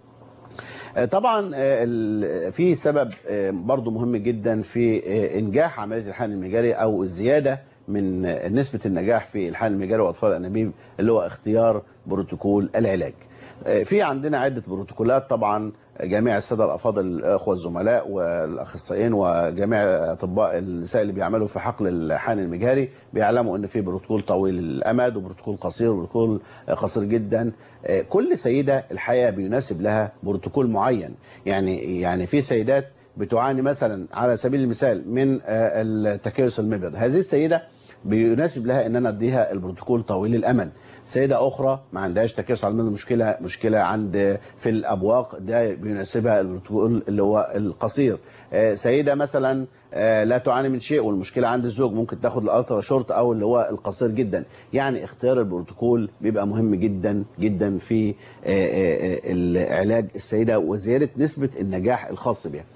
آه، طبعا آه، ال- في سبب آه، برضو مهم جدا في آه، انجاح عمليه الحقن المجاري او الزياده من آه، نسبه النجاح في الحقن المجاري واطفال الانابيب اللي هو اختيار بروتوكول العلاج. آه، في عندنا عده بروتوكولات طبعا جميع الساده الافاضل الاخوه الزملاء والاخصائيين وجميع اطباء النساء اللي بيعملوا في حقل الحقن المجهري بيعلموا ان في بروتوكول طويل الامد وبروتوكول قصير وبروتوكول قصير جدا آه، كل سيده الحقيقه بيناسب لها بروتوكول معين يعني يعني في سيدات بتعاني مثلا على سبيل المثال من آه، التكيس المبيض هذه السيده بيناسب لها ان انا اديها البروتوكول طويل الامد سيده اخرى ما عندهاش تكيس على المبيض مشكله مشكله عند في الابواق ده بيناسبها البروتوكول اللي هو القصير آه، سيده مثلا آه، لا تعاني من شيء والمشكله عند الزوج ممكن تاخد الالترا شورت او اللي هو القصير جدا يعني اختيار البروتوكول بيبقى مهم جدا جدا في آه، آه، آه، العلاج السيده وزياده نسبه النجاح الخاص بها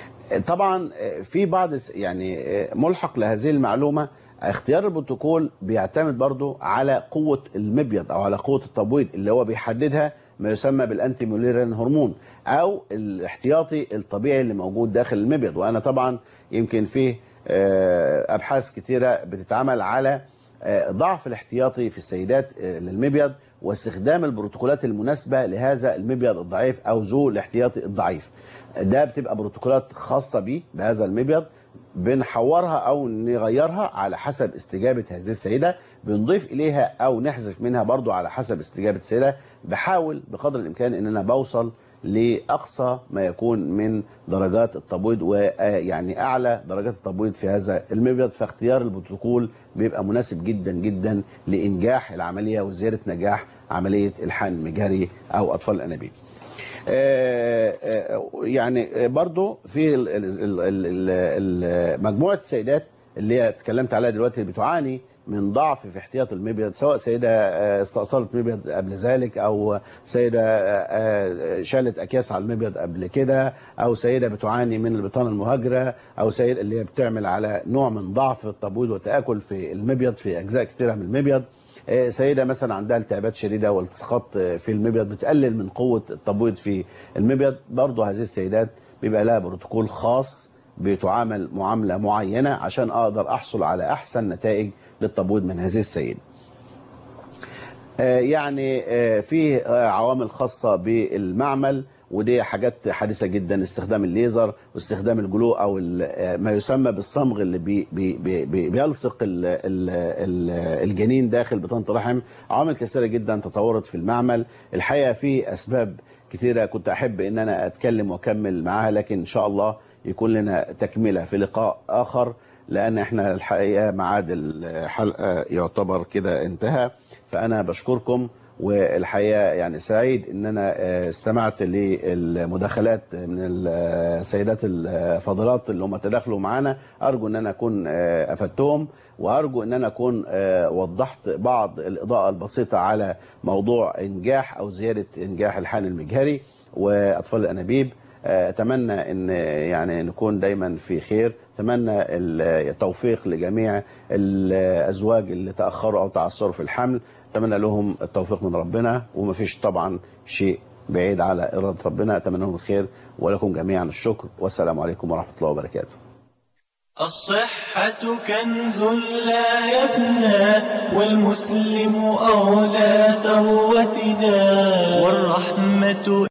طبعا في بعض يعني ملحق لهذه المعلومه اختيار البروتوكول بيعتمد برضو على قوه المبيض او على قوه التبويض اللي هو بيحددها ما يسمى بالانتي موليرين هرمون او الاحتياطي الطبيعي اللي موجود داخل المبيض وانا طبعا يمكن فيه آه، ابحاث كتيره بتتعمل على آه، ضعف الاحتياطي في السيدات آه، للمبيض واستخدام البروتوكولات المناسبه لهذا المبيض الضعيف او ذو الاحتياطي الضعيف ده بتبقى بروتوكولات خاصه بيه بهذا المبيض بنحورها او نغيرها على حسب استجابه هذه السيده بنضيف اليها او نحذف منها برضو على حسب استجابه السيده بحاول بقدر الامكان ان انا بوصل لاقصى ما يكون من درجات التبويض ويعني اعلى درجات التبويض في هذا المبيض فاختيار البروتوكول بيبقى مناسب جدا جدا لانجاح العمليه وزياده نجاح عمليه الحقن المجهري او اطفال الانابيب. آه، آه، يعني برضو في ال- ال- ال- ال- ال- مجموعه السيدات اللي هي اتكلمت عليها دلوقتي اللي بتعاني من ضعف في احتياط المبيض سواء سيده آه، استأصلت مبيض قبل ذلك او سيده آه، آه، شالت اكياس على المبيض قبل كده او سيده بتعاني من البطانه المهاجره او سيده اللي هي بتعمل على نوع من ضعف التبويض وتاكل في المبيض في اجزاء كثيره من المبيض آه، سيده مثلا عندها التهابات شديده والتصاقات آه، في المبيض بتقلل من قوه التبويض في المبيض برضه هذه السيدات بيبقى لها بروتوكول خاص بتعامل معامله معينه عشان اقدر احصل على احسن نتائج للتبويض من هذه السيده. آه، يعني آه، في آه، عوامل خاصه بالمعمل ودي حاجات حديثه جدا استخدام الليزر واستخدام الجلو او ال- آه، ما يسمى بالصمغ اللي بي بي بي بي بيلصق ال ال ال الجنين داخل بطانه الرحم عوامل كثيره جدا تطورت في المعمل الحقيقه في اسباب كثيره كنت احب ان انا اتكلم واكمل معاها لكن ان شاء الله يكون لنا تكمله في لقاء اخر لان احنا الحقيقه ميعاد الحلقه يعتبر كده انتهى فانا بشكركم والحقيقه يعني سعيد ان انا آه، استمعت للمداخلات من السيدات الفاضلات اللي هم تداخلوا معانا ارجو ان انا اكون آه، افدتهم وارجو ان انا اكون آه، وضحت بعض الاضاءه البسيطه على موضوع انجاح او زياده انجاح الحقن المجهري واطفال الانابيب آه، اتمنى ان يعني نكون دايما في خير اتمنى التوفيق لجميع الازواج اللي تاخروا او تعثروا في الحمل اتمنى لهم التوفيق من ربنا ومفيش طبعا شيء بعيد على اراده ربنا اتمنى لهم الخير ولكم جميعا الشكر والسلام عليكم ورحمه الله وبركاته الصحة كنز لا يفنى والمسلم أولى ثروتنا والرحمة